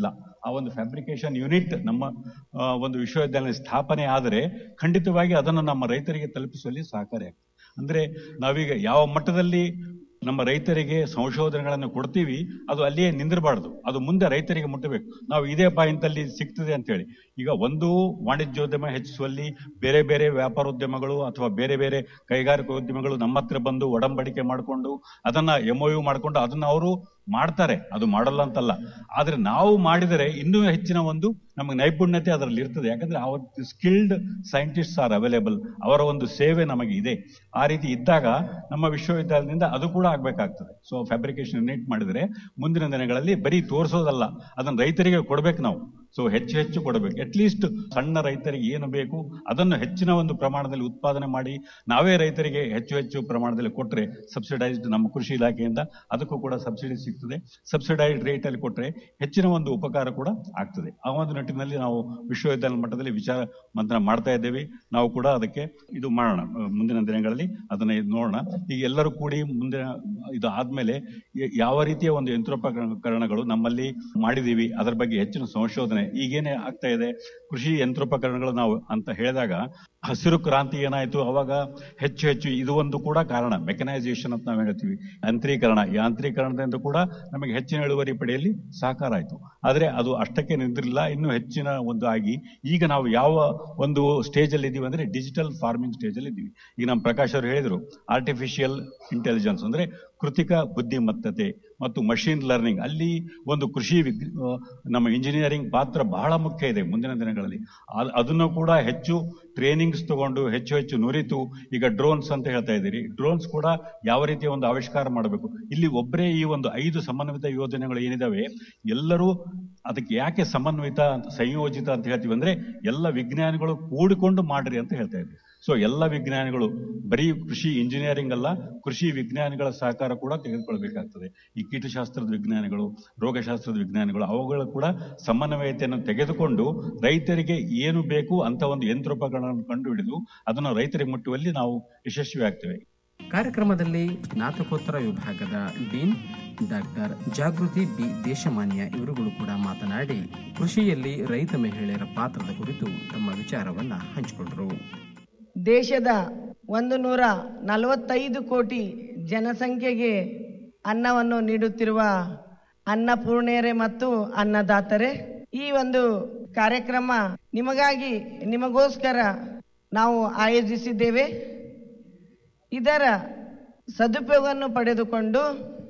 ಆ ಒಂದು ಫ್ಯಾಬ್ರಿಕೇಶನ್ ಯೂನಿಟ್ ನಮ್ಮ ಆ, ಒಂದು ವಿಶ್ವವಿದ್ಯಾಲಯ ಸ್ಥಾಪನೆ ಆದರೆ ಖಂಡಿತವಾಗಿ ಅದನ್ನು ನಮ್ಮ ರೈತರಿಗೆ ತಲುಪಿಸುವಲ್ಲಿ ಸಹಕಾರಿ ಆಗ್ತದೆ ಅಂದ್ರೆ ನಾವೀಗ ಯಾವ ಮಟ್ಟದಲ್ಲಿ ನಮ್ಮ ರೈತರಿಗೆ ಸಂಶೋಧನೆಗಳನ್ನು ಕೊಡ್ತೀವಿ ಅದು ಅಲ್ಲಿಯೇ ನಿಂದಿರಬಾರ್ದು ಅದು ಮುಂದೆ ರೈತರಿಗೆ ಮುಟ್ಟಬೇಕು ನಾವು ಇದೇ ಪಾಯಿಂಟ್ ಅಲ್ಲಿ ಸಿಗ್ತದೆ ಅಂತ ಹೇಳಿ ಈಗ ಒಂದು ವಾಣಿಜ್ಯೋದ್ಯಮ ಹೆಚ್ಚಿಸುವಲ್ಲಿ ಬೇರೆ ಬೇರೆ ವ್ಯಾಪಾರೋದ್ಯಮಗಳು ಅಥವಾ ಬೇರೆ ಬೇರೆ ಕೈಗಾರಿಕೋದ್ಯಮಗಳು ನಮ್ಮ ಹತ್ರ ಬಂದು ಒಡಂಬಡಿಕೆ ಮಾಡಿಕೊಂಡು ಅದನ್ನ ಎಂಒಯು ಮಾಡಿಕೊಂಡು ಅದನ್ನ ಅವರು ಮಾಡ್ತಾರೆ ಅದು ಮಾಡಲ್ಲ ಅಂತಲ್ಲ ಆದ್ರೆ ನಾವು ಮಾಡಿದರೆ ಇನ್ನೂ ಹೆಚ್ಚಿನ ಒಂದು ನಮಗೆ ನೈಪುಣ್ಯತೆ ಅದರಲ್ಲಿ ಇರ್ತದೆ ಯಾಕಂದ್ರೆ ಅವತ್ತು ಸ್ಕಿಲ್ಡ್ ಸೈಂಟಿಸ್ಟ್ ಆರ್ ಅವೈಲೇಬಲ್ ಅವರ ಒಂದು ಸೇವೆ ನಮಗೆ ಇದೆ ಆ ರೀತಿ ಇದ್ದಾಗ ನಮ್ಮ ವಿಶ್ವವಿದ್ಯಾಲಯದಿಂದ ಅದು ಕೂಡ ಆಗ್ಬೇಕಾಗ್ತದೆ ಸೊ ಫ್ಯಾಬ್ರಿಕೇಶನ್ ಯೂನಿಟ್ ಮಾಡಿದರೆ ಮುಂದಿನ ದಿನಗಳಲ್ಲಿ ಬರೀ ತೋರಿಸೋದಲ್ಲ ಅದನ್ನ ರೈತರಿಗೆ ಕೊಡ್ಬೇಕು ನಾವು ಸೊ ಹೆಚ್ಚು ಹೆಚ್ಚು ಕೊಡಬೇಕು ಅಟ್ಲೀಸ್ಟ್ ಸಣ್ಣ ರೈತರಿಗೆ ಏನು ಬೇಕು ಅದನ್ನು ಹೆಚ್ಚಿನ ಒಂದು ಪ್ರಮಾಣದಲ್ಲಿ ಉತ್ಪಾದನೆ ಮಾಡಿ ನಾವೇ ರೈತರಿಗೆ ಹೆಚ್ಚು ಹೆಚ್ಚು ಪ್ರಮಾಣದಲ್ಲಿ ಕೊಟ್ಟರೆ ಸಬ್ಸಿಡೈಸ್ಡ್ ನಮ್ಮ ಕೃಷಿ ಇಲಾಖೆಯಿಂದ ಅದಕ್ಕೂ ಕೂಡ ಸಬ್ಸಿಡಿ ಸಿಗ್ತದೆ ಸಬ್ಸಿಡೈಸ್ಡ್ ರೇಟ್ ಅಲ್ಲಿ ಕೊಟ್ಟರೆ ಹೆಚ್ಚಿನ ಒಂದು ಉಪಕಾರ ಕೂಡ ಆಗ್ತದೆ ಆ ಒಂದು ನಿಟ್ಟಿನಲ್ಲಿ ನಾವು ವಿಶ್ವವಿದ್ಯಾಲಯ ಮಟ್ಟದಲ್ಲಿ ವಿಚಾರ ಮಂಥನ ಮಾಡ್ತಾ ಇದ್ದೇವೆ ನಾವು ಕೂಡ ಅದಕ್ಕೆ ಇದು ಮಾಡೋಣ ಅಹ್, ಮುಂದಿನ ದಿನಗಳಲ್ಲಿ ಅದನ್ನ ಇದು ನೋಡೋಣ ಈಗ ಎಲ್ಲರೂ ಕೂಡಿ ಮುಂದಿನ ಇದು ಆದ್ಮೇಲೆ ಯ- ಯಾವ ರೀತಿಯ ಒಂದು ಯಂತ್ರೋಪಕರಣಗಳು ನಮ್ಮಲ್ಲಿ ಮಾಡಿದೀವಿ ಅದರ ಬಗ್ಗೆ ಹೆಚ್ಚಿನ ಸಂಶೋಧನೆ ಈಗೇನೆ ಆಗ್ತಾ ಇದೆ ಕೃಷಿ ಯಂತ್ರೋಪಕರಣಗಳು ನಾವು ಅಂತ ಹೇಳಿದಾಗ ಹಸಿರು ಕ್ರಾಂತಿ ಏನಾಯ್ತು ಅವಾಗ ಹೆಚ್ಚು ಹೆಚ್ಚು ಇದು ಒಂದು ಕೂಡ ಕಾರಣ ಮೆಕನೈಸೇಷನ್ ಅಂತ ನಾವು ಹೇಳ್ತೀವಿ ಯಾಂತ್ರೀಕರಣ ಯಾಂತ್ರೀಕರಣದಿಂದ ಕೂಡ ನಮಗೆ ಹೆಚ್ಚಿನ ಇಳುವರಿ ಪಡೆಯಲ್ಲಿ ಸಹಕಾರ ಆಯ್ತು ಆದ್ರೆ ಅದು ಅಷ್ಟಕ್ಕೆ ನಿಂತಿರಲಿಲ್ಲ ಇನ್ನು ಹೆಚ್ಚಿನ ಒಂದು ಆಗಿ ಈಗ ನಾವು ಯಾವ ಒಂದು ಸ್ಟೇಜ್ ಅಲ್ಲಿ ಇದೀವಿ ಅಂದ್ರೆ ಡಿಜಿಟಲ್ ಫಾರ್ಮಿಂಗ್ ಸ್ಟೇಜ್ ಅಲ್ಲಿ ಇದ್ದೀವಿ ಈಗ ನಮ್ಮ ಪ್ರಕಾಶ್ ಅವರು ಹೇಳಿದ್ರು ಆರ್ಟಿಫಿಷಿಯಲ್ ಇಂಟೆಲಿಜೆನ್ಸ್ ಅಂದ್ರೆ ಕೃತಿಕ ಬುದ್ಧಿಮತ್ತತೆ ಮತ್ತು ಮಷಿನ್ ಲರ್ನಿಂಗ್ ಅಲ್ಲಿ ಒಂದು ಕೃಷಿ ವಿಗ್- ಆ, ನಮ್ಮ ಇಂಜಿನಿಯರಿಂಗ್ ಪಾತ್ರ ಬಹಳ ಮುಖ್ಯ ಇದೆ ಮುಂದಿನ ದಿನಗಳಲ್ಲಿ ಅದ್- ಅದನ್ನು ಕೂಡ ಹೆಚ್ಚು ಟ್ರೈನಿಂಗ್ಸ್ ತಗೊಂಡು ಹೆಚ್ಚು ಹೆಚ್ಚು ನುರಿತು ಈಗ ಡ್ರೋನ್ಸ್ ಅಂತ ಹೇಳ್ತಾ ಇದ್ದೀರಿ ಡ್ರೋನ್ಸ್ ಕೂಡ ಯಾವ ರೀತಿಯ ಒಂದು ಆವಿಷ್ಕಾರ ಮಾಡಬೇಕು ಇಲ್ಲಿ ಒಬ್ಬರೇ ಈ ಒಂದು ಐದು ಸಮನ್ವಿತ ಯೋಜನೆಗಳು ಏನಿದಾವೆ ಎಲ್ಲರೂ ಅದಕ್ಕೆ ಯಾಕೆ ಸಮನ್ವಿತ ಅಂತ ಸಂಯೋಜಿತ ಅಂತ ಹೇಳ್ತೀವಿ ಅಂದ್ರೆ ಎಲ್ಲ ವಿಜ್ಞಾನಿಗಳು ಕೂಡಿಕೊಂಡು ಮಾಡ್ರಿ ಅಂತ ಹೇಳ್ತಾ ಇದ್ವಿ ಸೊ ಎಲ್ಲ ವಿಜ್ಞಾನಿಗಳು ಬರೀ ಕೃಷಿ ಇಂಜಿನಿಯರಿಂಗ್ ಅಲ್ಲ ಕೃಷಿ ವಿಜ್ಞಾನಿಗಳ ಸಹಕಾರ ಕೂಡ ತೆಗೆದುಕೊಳ್ಬೇಕಾಗ್ತದೆ ಈ ಕೀಟಶಾಸ್ತ್ರದ ವಿಜ್ಞಾನಿಗಳು ರೋಗಶಾಸ್ತ್ರದ ವಿಜ್ಞಾನಿಗಳು ಅವುಗಳು ಕೂಡ ಸಮನ್ವಯತೆಯನ್ನು ತೆಗೆದುಕೊಂಡು ರೈತರಿಗೆ ಏನು ಬೇಕು ಅಂತ ಒಂದು ಯಂತ್ರೋಪಕರಣವನ್ನು ಕಂಡುಹಿಡಿದು ಅದನ್ನು ರೈತರಿಗೆ ಮುಟ್ಟುವಲ್ಲಿ ನಾವು ಯಶಸ್ವಿ ಆಗ್ತೇವೆ ಕಾರ್ಯಕ್ರಮದಲ್ಲಿ ಸ್ನಾತಕೋತ್ತರ ವಿಭಾಗದ dean doctor Jagruti B Deshmanya ಇವರುಗಳು ಕೂಡ ಮಾತನಾಡಿ ಕೃಷಿಯಲ್ಲಿ ರೈತ ಮಹಿಳೆಯರ ಪಾತ್ರದ ಕುರಿತು ತಮ್ಮ ವಿಚಾರವನ್ನ ಹಂಚಿಕೊಂಡರು ದೇಶದ ಒಂದು ನೂರ ನಲವತ್ತೈದು ಕೋಟಿ ಜನಸಂಖ್ಯೆಗೆ ಅನ್ನವನ್ನು ನೀಡುತ್ತಿರುವ ಅನ್ನಪೂರ್ಣೆಯರೇ ಮತ್ತು ಅನ್ನದಾತರೇ ಈ ಒಂದು ಕಾರ್ಯಕ್ರಮ ನಿಮಗಾಗಿ ನಿಮಗೋಸ್ಕರ ನಾವು ಆಯೋಜಿಸಿದ್ದೇವೆ ಇದರ ಸದುಪಯೋಗವನ್ನು ಪಡೆದುಕೊಂಡು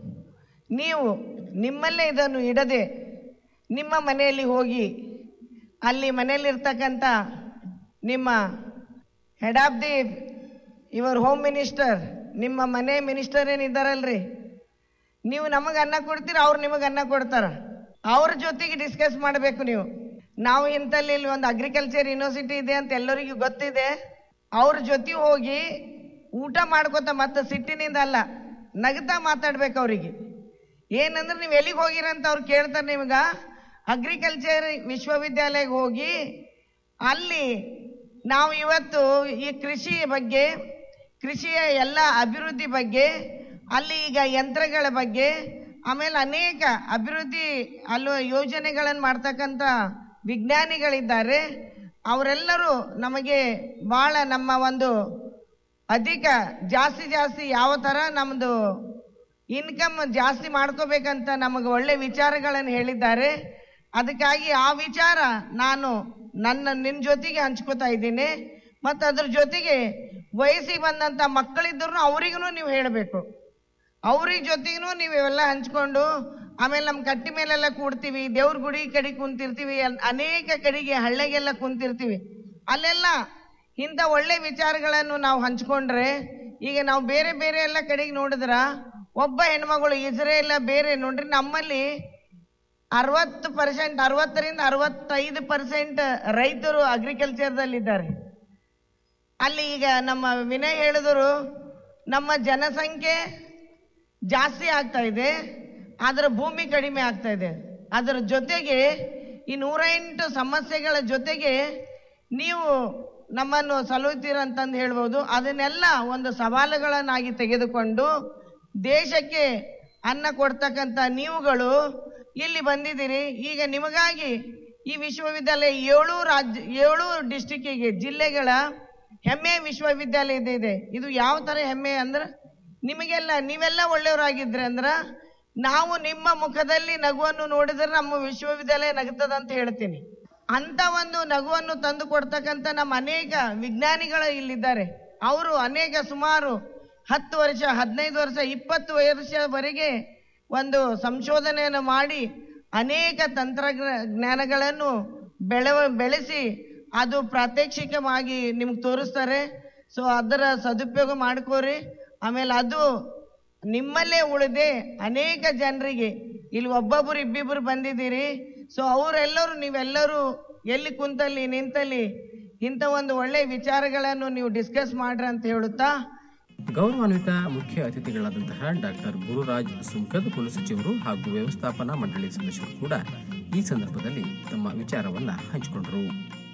ನೀವು ನಿಮ್ಮಲ್ಲೇ ಇದನ್ನು ಇಡದೆ ನಿಮ್ಮ ಮನೆಯಲ್ಲಿ ಹೋಗಿ ಅಲ್ಲಿ ಮನೆಯಲ್ಲಿರ್ತಕ್ಕಂಥ ನಿಮ್ಮ head of the your home minister ನಿಮ್ಮ ಮನೆ ಮಿನಿಸ್ಟರ್ ಏನಿದ್ದಾರಲ್ರಿ ನೀವು ನಮಗೆ ಅನ್ನ ಕೊಡ್ತೀರ ಅವ್ರು ನಿಮಗೆ ಅನ್ನ ಕೊಡ್ತಾರ ಅವ್ರ ಜೊತೆಗೆ ಡಿಸ್ಕಸ್ ಮಾಡಬೇಕು ನೀವು ನಾವು ಇಂಥಲ್ಲಿ ಇಲ್ಲಿ ಒಂದು ಅಗ್ರಿಕಲ್ಚರ್ ಯೂನಿವರ್ಸಿಟಿ ಇದೆ ಅಂತ ಎಲ್ಲರಿಗೂ ಗೊತ್ತಿದೆ ಅವ್ರ ಜೊತೆ ಹೋಗಿ ಊಟ ಮಾಡ್ಕೋತ ಮತ್ತೆ ಸಿಟ್ಟಿನಿಂದ ಅಲ್ಲ ನಗ್ತಾ ಮಾತಾಡ್ಬೇಕು ಅವರಿಗೆ ಏನಂದ್ರೆ ನೀವು ಎಲ್ಲಿಗೆ ಹೋಗಿರಂತ ಅವ್ರು ಕೇಳ್ತಾರೆ ನಿಮ್ಗ ಅಗ್ರಿಕಲ್ಚರ್ ವಿಶ್ವವಿದ್ಯಾಲಯಕ್ಕೆ ಹೋಗಿ ಅಲ್ಲಿ ನಾವು ಇವತ್ತು ಈ ಕೃಷಿ ಬಗ್ಗೆ ಕೃಷಿಯ ಎಲ್ಲ ಅಭಿವೃದ್ಧಿ ಬಗ್ಗೆ ಅಲ್ಲಿ ಈಗ ಯಂತ್ರಗಳ ಬಗ್ಗೆ ಆಮೇಲೆ ಅನೇಕ ಅಭಿವೃದ್ಧಿ ಅಲ್ಲೂ ಯೋಜನೆಗಳನ್ನು ಮಾಡ್ತಕ್ಕಂಥ ವಿಜ್ಞಾನಿಗಳಿದ್ದಾರೆ ಅವರೆಲ್ಲರೂ ನಮಗೆ ಬಹಳ ನಮ್ಮ ಒಂದು ಅಧಿಕ ಜಾಸ್ತಿ ಜಾಸ್ತಿ ಯಾವ ಥರ ನಮ್ಮದು ಇನ್ಕಮ್ ಜಾಸ್ತಿ ಮಾಡ್ಕೋಬೇಕಂತ ನಮಗೆ ಒಳ್ಳೆ ವಿಚಾರಗಳನ್ನು ಹೇಳಿದ್ದಾರೆ ಅದಕ್ಕಾಗಿ ಆ ವಿಚಾರ ನಾನು ನನ್ನ ನಿನ್ನ ಜೊತೆಗೆ ಹಂಚ್ಕೋತಾ ಇದ್ದೀನಿ ಮತ್ತು ಅದ್ರ ಜೊತೆಗೆ ವಯಸ್ಸಿಗೆ ಬಂದಂಥ ಮಕ್ಕಳಿದ್ರು ಅವರಿಗೂ ನೀವು ಹೇಳಬೇಕು ಅವ್ರಿಗೆ ಜೊತೆಗೂ ನೀವು ಇವೆಲ್ಲ ಹಂಚ್ಕೊಂಡು ಆಮೇಲೆ ನಮ್ಮ ಕಟ್ಟಿ ಮೇಲೆಲ್ಲ ಕೂಡ್ತೀವಿ ದೇವ್ರ ಗುಡಿ ಕಡೆ ಕುಂತಿರ್ತೀವಿ ಅಲ್- ಅನೇಕ ಕಡೆಗೆ ಹಳ್ಳಿಗೆಲ್ಲ ಕುಂತಿರ್ತೀವಿ ಅಲ್ಲೆಲ್ಲ ಇಂಥ ಒಳ್ಳೆ ವಿಚಾರಗಳನ್ನು ನಾವು ಹಂಚ್ಕೊಂಡ್ರೆ ಈಗ ನಾವು ಬೇರೆ ಬೇರೆ ಎಲ್ಲ ಕಡೆಗೆ ನೋಡಿದ್ರ ಒಬ್ಬ ಹೆಣ್ಮಗಳು ಇಸ್ರೇಲ್ ಬೇರೆ ನೋಡ್ರಿ ನಮ್ಮಲ್ಲಿ ಅರವತ್ತು ಪರ್ಸೆಂಟ್ ಅರವತ್ತರಿಂದ ಅರವತ್ತೈದು ಪರ್ಸೆಂಟ್ ರೈತರು ಅಗ್ರಿಕಲ್ಚರ್ದಲ್ಲಿದ್ದಾರೆ ಅಲ್ಲಿ ಈಗ ನಮ್ಮ ವಿನಯ್ ಹೇಳಿದರು ನಮ್ಮ ಜನಸಂಖ್ಯೆ ಜಾಸ್ತಿ ಆಗ್ತಾ ಇದೆ ಅದರ ಭೂಮಿ ಕಡಿಮೆ ಆಗ್ತಾ ಇದೆ ಅದರ ಜೊತೆಗೆ ಈ ನೂರ ಎಂಟು ಸಮಸ್ಯೆಗಳ ಜೊತೆಗೆ ನೀವು ನಮ್ಮನ್ನು ಸಲಹುತ್ತೀರಂತಂದು ಹೇಳ್ಬೋದು ಅದನ್ನೆಲ್ಲ ಒಂದು ಸವಾಲುಗಳನ್ನಾಗಿ ತೆಗೆದುಕೊಂಡು ದೇಶಕ್ಕೆ ಅನ್ನ ಕೊಡ್ತಕ್ಕಂಥ ನೀವುಗಳು ಇಲ್ಲಿ ಬಂದಿದ್ದೀರಿ ಈಗ ನಿಮಗಾಗಿ ಈ ವಿಶ್ವವಿದ್ಯಾಲಯ ಏಳು ರಾಜ್ಯ ಏಳು ಡಿಸ್ಟಿಕ್ಕಿಗೆ ಜಿಲ್ಲೆಗಳ ಹೆಮ್ಮೆ ವಿಶ್ವವಿದ್ಯಾಲಯ ಇದೆ ಇದೆ ಇದು ಯಾವ ತರ ಹೆಮ್ಮೆ ಅಂದ್ರೆ ನಿಮಗೆಲ್ಲ ನೀವೆಲ್ಲ ಒಳ್ಳೆಯವರಾಗಿದ್ರೆ ಅಂದ್ರ ನಾವು ನಿಮ್ಮ ಮುಖದಲ್ಲಿ ನಗುವನ್ನು ನೋಡಿದ್ರೆ ನಮ್ಮ ವಿಶ್ವವಿದ್ಯಾಲಯ ನಗುತ್ತದ ಅಂತ ಹೇಳ್ತೀನಿ ಅಂತ ಒಂದು ನಗುವನ್ನು ತಂದು ಕೊಡ್ತಕ್ಕಂಥ ನಮ್ಮ ಅನೇಕ ವಿಜ್ಞಾನಿಗಳು ಇಲ್ಲಿದ್ದಾರೆ ಅವರು ಅನೇಕ ಸುಮಾರು ಹತ್ತು ವರ್ಷ ಹದಿನೈದು ವರ್ಷ ಇಪ್ಪತ್ತು ವರ್ಷವರೆಗೆ ಒಂದು ಸಂಶೋಧನೆಯನ್ನು ಮಾಡಿ ಅನೇಕ ತಂತ್ರಜ್ಞಾನಗಳನ್ನು ಬೆಳೆವ ಬೆಳೆಸಿ ಅದು ಪ್ರಾತ್ಯಕ್ಷಿಕವಾಗಿ ನಿಮ್ಗೆ ತೋರಿಸ್ತಾರೆ ಸೊ ಅದರ ಸದುಪಯೋಗ ಮಾಡ್ಕೋರಿ ಆಮೇಲೆ ಅದು ನಿಮ್ಮಲ್ಲೇ ಉಳಿದೆ ಅನೇಕ ಜನರಿಗೆ ಇಲ್ಲಿ ಒಬ್ಬೊಬ್ಬರು ಇಬ್ಬಿಬ್ಬರು ಬಂದಿದ್ದೀರಿ ಸೊ ಅವರೆಲ್ಲರೂ ನೀವೆಲ್ಲರೂ ಎಲ್ಲಿ ಕುಂತಲ್ಲಿ ನಿಂತಲ್ಲಿ ಇಂಥ ಒಂದು ಒಳ್ಳೆ ವಿಚಾರಗಳನ್ನು ನೀವು ಡಿಸ್ಕಸ್ ಮಾಡ್ರಿ ಅಂತ ಹೇಳುತ್ತಾ ಗೌರವಾನ್ವಿತ ಮುಖ್ಯ ಅತಿಥಿಗಳಾದಂತಹ ಡಾಕ್ಟರ್ ಗುರುರಾಜ್ ಸುಂಕದ್ ಕುಲಸಚಿವರು ಹಾಗೂ ವ್ಯವಸ್ಥಾಪನಾ ಮಂಡಳಿ ಸದಸ್ಯರು ಕೂಡ ಈ ಸಂದರ್ಭದಲ್ಲಿ ತಮ್ಮ ವಿಚಾರವನ್ನ ಹಂಚಿಕೊಂಡರು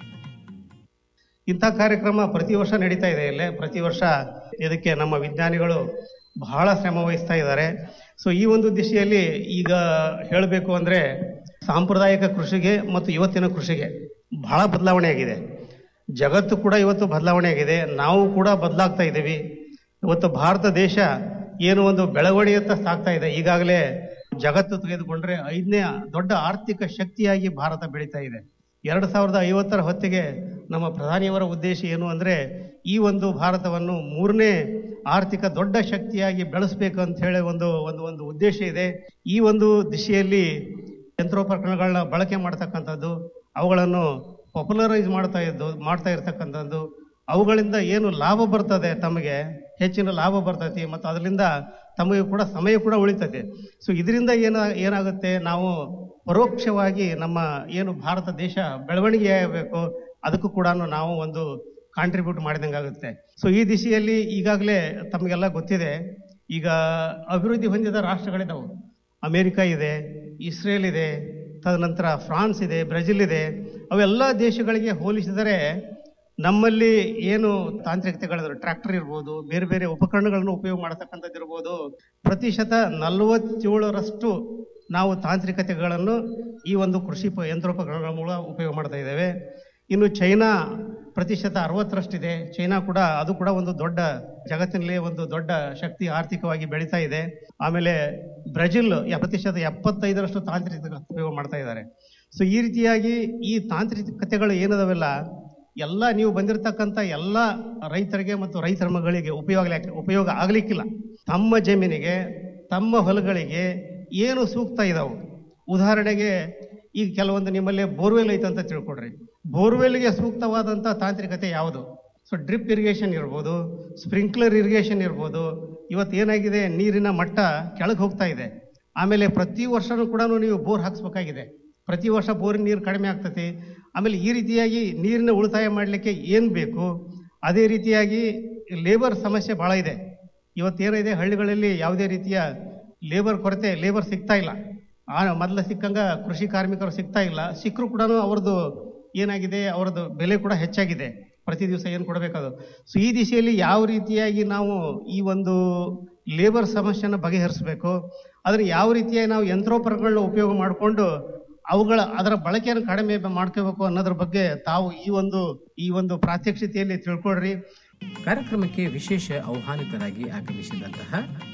ಇಂಥ ಕಾರ್ಯಕ್ರಮ ಪ್ರತಿ ವರ್ಷ ನಡೀತಾ ಇದೆ ಇಲ್ಲೇ ಪ್ರತಿ ವರ್ಷ ಇದಕ್ಕೆ ನಮ್ಮ ವಿಜ್ಞಾನಿಗಳು ಬಹಳ ಶ್ರಮ ವಹಿಸ್ತಾ ಇದ್ದಾರೆ ಸೊ ಈ ಒಂದು ದಿಶೆಯಲ್ಲಿ ಈಗ ಹೇಳಬೇಕು ಅಂದ್ರೆ ಸಾಂಪ್ರದಾಯಿಕ ಕೃಷಿಗೆ ಮತ್ತು ಇವತ್ತಿನ ಕೃಷಿಗೆ ಬಹಳ ಬದಲಾವಣೆ ಆಗಿದೆ ಜಗತ್ತು ಕೂಡ ಇವತ್ತು ಬದಲಾವಣೆ ಆಗಿದೆ ನಾವು ಕೂಡ ಬದಲಾಗ್ತಾ ಇದ್ದೀವಿ ಇವತ್ತು ಭಾರತ ದೇಶ ಏನು ಒಂದು ಬೆಳವಣಿಗೆಯತ್ತ ಸಾಗ್ತಾ ಇದೆ ಈಗಾಗಲೇ ಜಗತ್ತು ತೆಗೆದುಕೊಂಡ್ರೆ ಐದನೇ ದೊಡ್ಡ ಆರ್ಥಿಕ ಶಕ್ತಿಯಾಗಿ ಭಾರತ ಬೆಳೀತಾ ಇದೆ ಎರಡು ಸಾವಿರದ ಐವತ್ತರ ಹೊತ್ತಿಗೆ ನಮ್ಮ ಪ್ರಧಾನಿಯವರ ಉದ್ದೇಶ ಏನು ಅಂದ್ರೆ ಈ ಒಂದು ಭಾರತವನ್ನು ಮೂರನೇ ಆರ್ಥಿಕ ದೊಡ್ಡ ಶಕ್ತಿಯಾಗಿ ಬೆಳೆಸಬೇಕು ಅಂತ ಹೇಳಿ ಒಂದು ಒಂದು ಒಂದು ಉದ್ದೇಶ ಇದೆ ಈ ಒಂದು ದಿಶೆಯಲ್ಲಿ ಯಂತ್ರೋಪಕರಣಗಳನ್ನ ಬಳಕೆ ಮಾಡ್ತಕ್ಕಂಥದ್ದು ಅವುಗಳನ್ನು ಪಾಪ್ಯುಲರೈಸ್ ಮಾಡ್ತಾ ಇದ್ದು ಮಾಡ್ತಾ ಇರ್ತಕ್ಕಂಥದ್ದು ಅವುಗಳಿಂದ ಏನು ಲಾಭ ಬರ್ತದೆ ತಮಗೆ ಹೆಚ್ಚಿನ ಲಾಭ ಬರ್ತೈತಿ ಮತ್ತು ಅದರಿಂದ ತಮಗೆ ಕೂಡ ಸಮಯ ಕೂಡ ಉಳಿತೈತೆ ಸೊ ಇದರಿಂದ ಏನ ಏನಾಗುತ್ತೆ ನಾವು ಪರೋಕ್ಷವಾಗಿ ನಮ್ಮ ಏನು ಭಾರತ ದೇಶ ಬೆಳವಣಿಗೆ ಆಗಬೇಕು ಅದಕ್ಕೂ ಕೂಡ ನಾವು ಒಂದು ಕಾಂಟ್ರಿಬ್ಯೂಟ್ ಮಾಡಿದಂಗಾಗುತ್ತೆ ಸೊ ಈ ದಿಶೆಯಲ್ಲಿ ಈಗಾಗಲೇ ತಮಗೆಲ್ಲ ಗೊತ್ತಿದೆ ಈಗ ಅಭಿವೃದ್ಧಿ ಹೊಂದಿದ ರಾಷ್ಟ್ರಗಳಿದಾವೆ ಅಮೇರಿಕಾ ಇದೆ ಇಸ್ರೇಲ್ ಇದೆ ತದನಂತರ ಫ್ರಾನ್ಸ್ ಇದೆ ಬ್ರೆಜಿಲ್ ಇದೆ ಅವೆಲ್ಲ ದೇಶಗಳಿಗೆ ಹೋಲಿಸಿದರೆ ನಮ್ಮಲ್ಲಿ ಏನು ತಾಂತ್ರಿಕತೆಗಳಿದ್ರು ಟ್ರ್ಯಾಕ್ಟರ್ ಇರ್ಬೋದು ಬೇರೆ ಬೇರೆ ಉಪಕರಣಗಳನ್ನು ಉಪಯೋಗ ಮಾಡತಕ್ಕಂಥದ್ದು ಇರ್ಬೋದು ಪ್ರತಿಶತ ನಲವತ್ತೇಳರಷ್ಟು ನಾವು ತಾಂತ್ರಿಕತೆಗಳನ್ನು ಈ ಒಂದು ಕೃಷಿ ಪ- ಯಂತ್ರೋಪಕರಣಗಳ ಮೂಲಕ ಉಪಯೋಗ ಮಾಡ್ತಾ ಇದ್ದೇವೆ ಇನ್ನು ಚೈನಾ ಪ್ರತಿಶತ ಅರವತ್ತರಷ್ಟಿದೆ ಚೈನಾ ಕೂಡ ಅದು ಕೂಡ ಒಂದು ದೊಡ್ಡ ಜಗತ್ತಿನಲ್ಲಿ ಒಂದು ದೊಡ್ಡ ಶಕ್ತಿ ಆರ್ಥಿಕವಾಗಿ ಬೆಳೀತಾ ಇದೆ ಆಮೇಲೆ ಬ್ರೆಜಿಲ್ ಯ- ಪ್ರತಿಶತ ಎಪ್ಪತ್ತೈದರಷ್ಟು ತಾಂತ್ರಿಕ ಉಪಯೋಗ ಮಾಡ್ತಾ ಇದ್ದಾರೆ ಸೊ ಈ ರೀತಿಯಾಗಿ ಈ ತಾಂತ್ರಿಕತೆಗಳು ಏನದವೆಲ್ಲ ಎಲ್ಲ ನೀವು ಬಂದಿರತಕ್ಕಂಥ ಎಲ್ಲ ರೈತರಿಗೆ ಮತ್ತು ರೈತರ ಮಗಳಿಗೆ ಉಪಯೋಗ ಉಪಯೋಗ ಆಗ್ಲಿಕ್ಕಿಲ್ಲ ತಮ್ಮ ಜಮೀನಿಗೆ ತಮ್ಮ ಹೊಲಗಳಿಗೆ ಏನು ಸೂಕ್ತ ಇದಾವು ಉದಾಹರಣೆಗೆ ಈಗ ಕೆಲವೊಂದು ನಿಮ್ಮಲ್ಲಿ ಬೋರ್ವೆಲ್ ಐತೆ ಅಂತ ತಿಳ್ಕೊಡ್ರಿ ಬೋರ್ವೆಲ್ಗೆ ಸೂಕ್ತವಾದಂಥ ತಾಂತ್ರಿಕತೆ ಯಾವುದು ಸೊ ಡ್ರಿಪ್ ಇರಿಗೇಷನ್ ಇರ್ಬೋದು ಸ್ಪ್ರಿಂಕ್ಲರ್ ಇರಿಗೇಷನ್ ಇರ್ಬೋದು ಇವತ್ತು ಏನಾಗಿದೆ ನೀರಿನ ಮಟ್ಟ ಕೆಳಗೆ ಹೋಗ್ತಾ ಇದೆ ಆಮೇಲೆ ಪ್ರತಿ ವರ್ಷನೂ ಕೂಡ ನೀವು ಬೋರ್ ಹಾಕ್ಸ್ಬೇಕಾಗಿದೆ ಪ್ರತಿ ವರ್ಷ ಬೋರಿನ ನೀರು ಕಡಿಮೆ ಆಗ್ತತಿ ಆಮೇಲೆ ಈ ರೀತಿಯಾಗಿ ನೀರಿನ ಉಳಿತಾಯ ಮಾಡಲಿಕ್ಕೆ ಏನು ಬೇಕು ಅದೇ ರೀತಿಯಾಗಿ ಲೇಬರ್ ಸಮಸ್ಯೆ ಭಾಳ ಇದೆ ಇವತ್ತೇನಿದೆ ಹಳ್ಳಿಗಳಲ್ಲಿ ಯಾವುದೇ ರೀತಿಯ ಲೇಬರ್ ಕೊರತೆ ಲೇಬರ್ ಸಿಗ್ತಾ ಇಲ್ಲ ಆ ಮೊದಲ ಸಿಕ್ಕಂಗ ಕೃಷಿ ಕಾರ್ಮಿಕರು ಸಿಗ್ತಾ ಇಲ್ಲ ಸಿಕ್ಕರು ಕೂಡ ಅವ್ರದ್ದು ಏನಾಗಿದೆ ಅವ್ರದ್ದು ಬೆಲೆ ಕೂಡ ಹೆಚ್ಚಾಗಿದೆ ಪ್ರತಿ ದಿವಸ ಏನು ಕೊಡಬೇಕದು ಸೊ ಈ ದಿಶೆಯಲ್ಲಿ ಯಾವ ರೀತಿಯಾಗಿ ನಾವು ಈ ಒಂದು ಲೇಬರ್ ಸಮಸ್ಯೆನ ಬಗೆಹರಿಸಬೇಕು ಅದನ್ನು ಯಾವ ರೀತಿಯಾಗಿ ನಾವು ಯಂತ್ರೋಪಕರಣಗಳನ್ನ ಉಪಯೋಗ ಮಾಡಿಕೊಂಡು ಅವುಗಳ ಅದರ ಬಳಕೆಯನ್ನು ಕಡಿಮೆ ಮಾಡ್ಕೋಬೇಕು ಅನ್ನೋದ್ರ ಬಗ್ಗೆ ತಾವು ಈ ಒಂದು ಈ ಒಂದು ಪ್ರಾತ್ಯಕ್ಷಿತೆಯಲ್ಲಿ ತಿಳ್ಕೊಳ್ರಿ ಕಾರ್ಯಕ್ರಮಕ್ಕೆ ವಿಶೇಷ ಆಹ್ವಾನಿತರಾಗಿ ಆಗಮಿಸಿದಂತಹ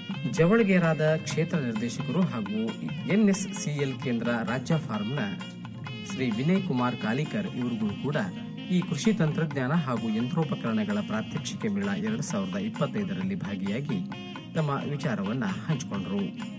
ಜವಳಗೇರಾದ ಕ್ಷೇತ್ರ ನಿರ್ದೇಶಕರು ಹಾಗೂ ಎನ್ಎಸ್ಸಿಎಲ್ ಕೇಂದ್ರ ರಾಜ್ಯ ಫಾರ್ಮ್ನ ಶ್ರೀ ವಿನಯ್ ಕುಮಾರ್ ಕಾಲಿಕರ್ ಇವರುಗಳು ಕೂಡ ಈ ಕೃಷಿ ತಂತ್ರಜ್ಞಾನ ಹಾಗೂ ಯಂತ್ರೋಪಕರಣಗಳ ಪ್ರಾತ್ಯಕ್ಷಿಕೆ ಮೇಳ ಎರಡ್ ಸಾವಿರದ ಇಪ್ಪತ್ತೈದರಲ್ಲಿ ಭಾಗಿಯಾಗಿ ತಮ್ಮ ವಿಚಾರವನ್ನ ಹಂಚಿಕೊಂಡರು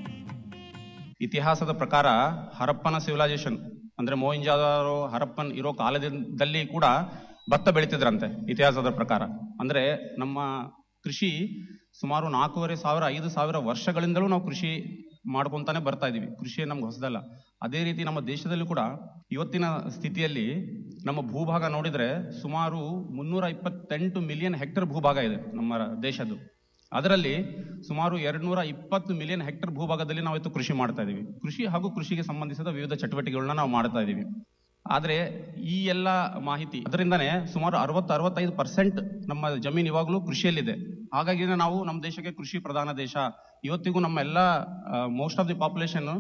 ಇತಿಹಾಸದ ಪ್ರಕಾರ ಹರಪ್ಪನ ಸಿವಿಲೈಸೇಷನ್ ಅಂದ್ರೆ ಮೋಹಿಂಜಾದಾರೋ ಹರಪ್ಪನ್ ಇರೋ ಕಾಲದಲ್ಲಿ ಕೂಡ ಭತ್ತ ಬೆಳಿತಿದ್ರಂತೆ ಇತಿಹಾಸದ ಪ್ರಕಾರ ಅಂದ್ರೆ ನಮ್ಮ ಕೃಷಿ ಸುಮಾರು ನಾಲ್ಕೂವರೆ ಸಾವಿರ ಐದು ಸಾವಿರ ವರ್ಷಗಳಿಂದಲೂ ನಾವು ಕೃಷಿ ಮಾಡ್ಕೊಂತಾನೆ ಬರ್ತಾ ಇದೀವಿ ಕೃಷಿ ನಮ್ಗೆ ಹೊಸದಲ್ಲ ಅದೇ ರೀತಿ ನಮ್ಮ ದೇಶದಲ್ಲಿ ಕೂಡ ಇವತ್ತಿನ ಸ್ಥಿತಿಯಲ್ಲಿ ನಮ್ಮ ಭೂಭಾಗ ನೋಡಿದ್ರೆ ಸುಮಾರು ಮುನ್ನೂರ ಇಪ್ಪತ್ತೆಂಟು ಮಿಲಿಯನ್ ಹೆಕ್ಟರ್ ಭೂಭಾಗ ಇದೆ ನಮ್ಮ ದೇಶದ್ದು ಅದರಲ್ಲಿ ಸುಮಾರು ಎರಡ್ನೂರ ಇಪ್ಪತ್ತು ಮಿಲಿಯನ್ ಹೆಕ್ಟರ್ ಭೂಭಾಗದಲ್ಲಿ ನಾವು ಇವತ್ತು ಕೃಷಿ ಮಾಡ್ತಾ ಇದೀವಿ ಕೃಷಿ ಹಾಗೂ ಕೃಷಿಗೆ ಸಂಬಂಧಿಸಿದ ವಿವಿಧ ಚಟುವಟಿಕೆಗಳನ್ನ ನಾವು ಮಾಡ್ತಾ ಇದೀವಿ ಆದ್ರೆ ಈ ಎಲ್ಲ ಮಾಹಿತಿ ಅದರಿಂದನೇ ಸುಮಾರು ಅರವತ್ತು ಅರವತ್ತೈದು ಪರ್ಸೆಂಟ್ ನಮ್ಮ ಜಮೀನು ಇವಾಗಲೂ ಕೃಷಿಯಲ್ಲಿದೆ ಹಾಗಾಗಿ ನಾವು ನಮ್ಮ ದೇಶಕ್ಕೆ ಕೃಷಿ ಪ್ರಧಾನ ದೇಶ ಇವತ್ತಿಗೂ ನಮ್ಮ ಎಲ್ಲ ಮೋಸ್ಟ್ ಆಫ್ ದಿ ಪಾಪ್ಯುಲೇಷನ್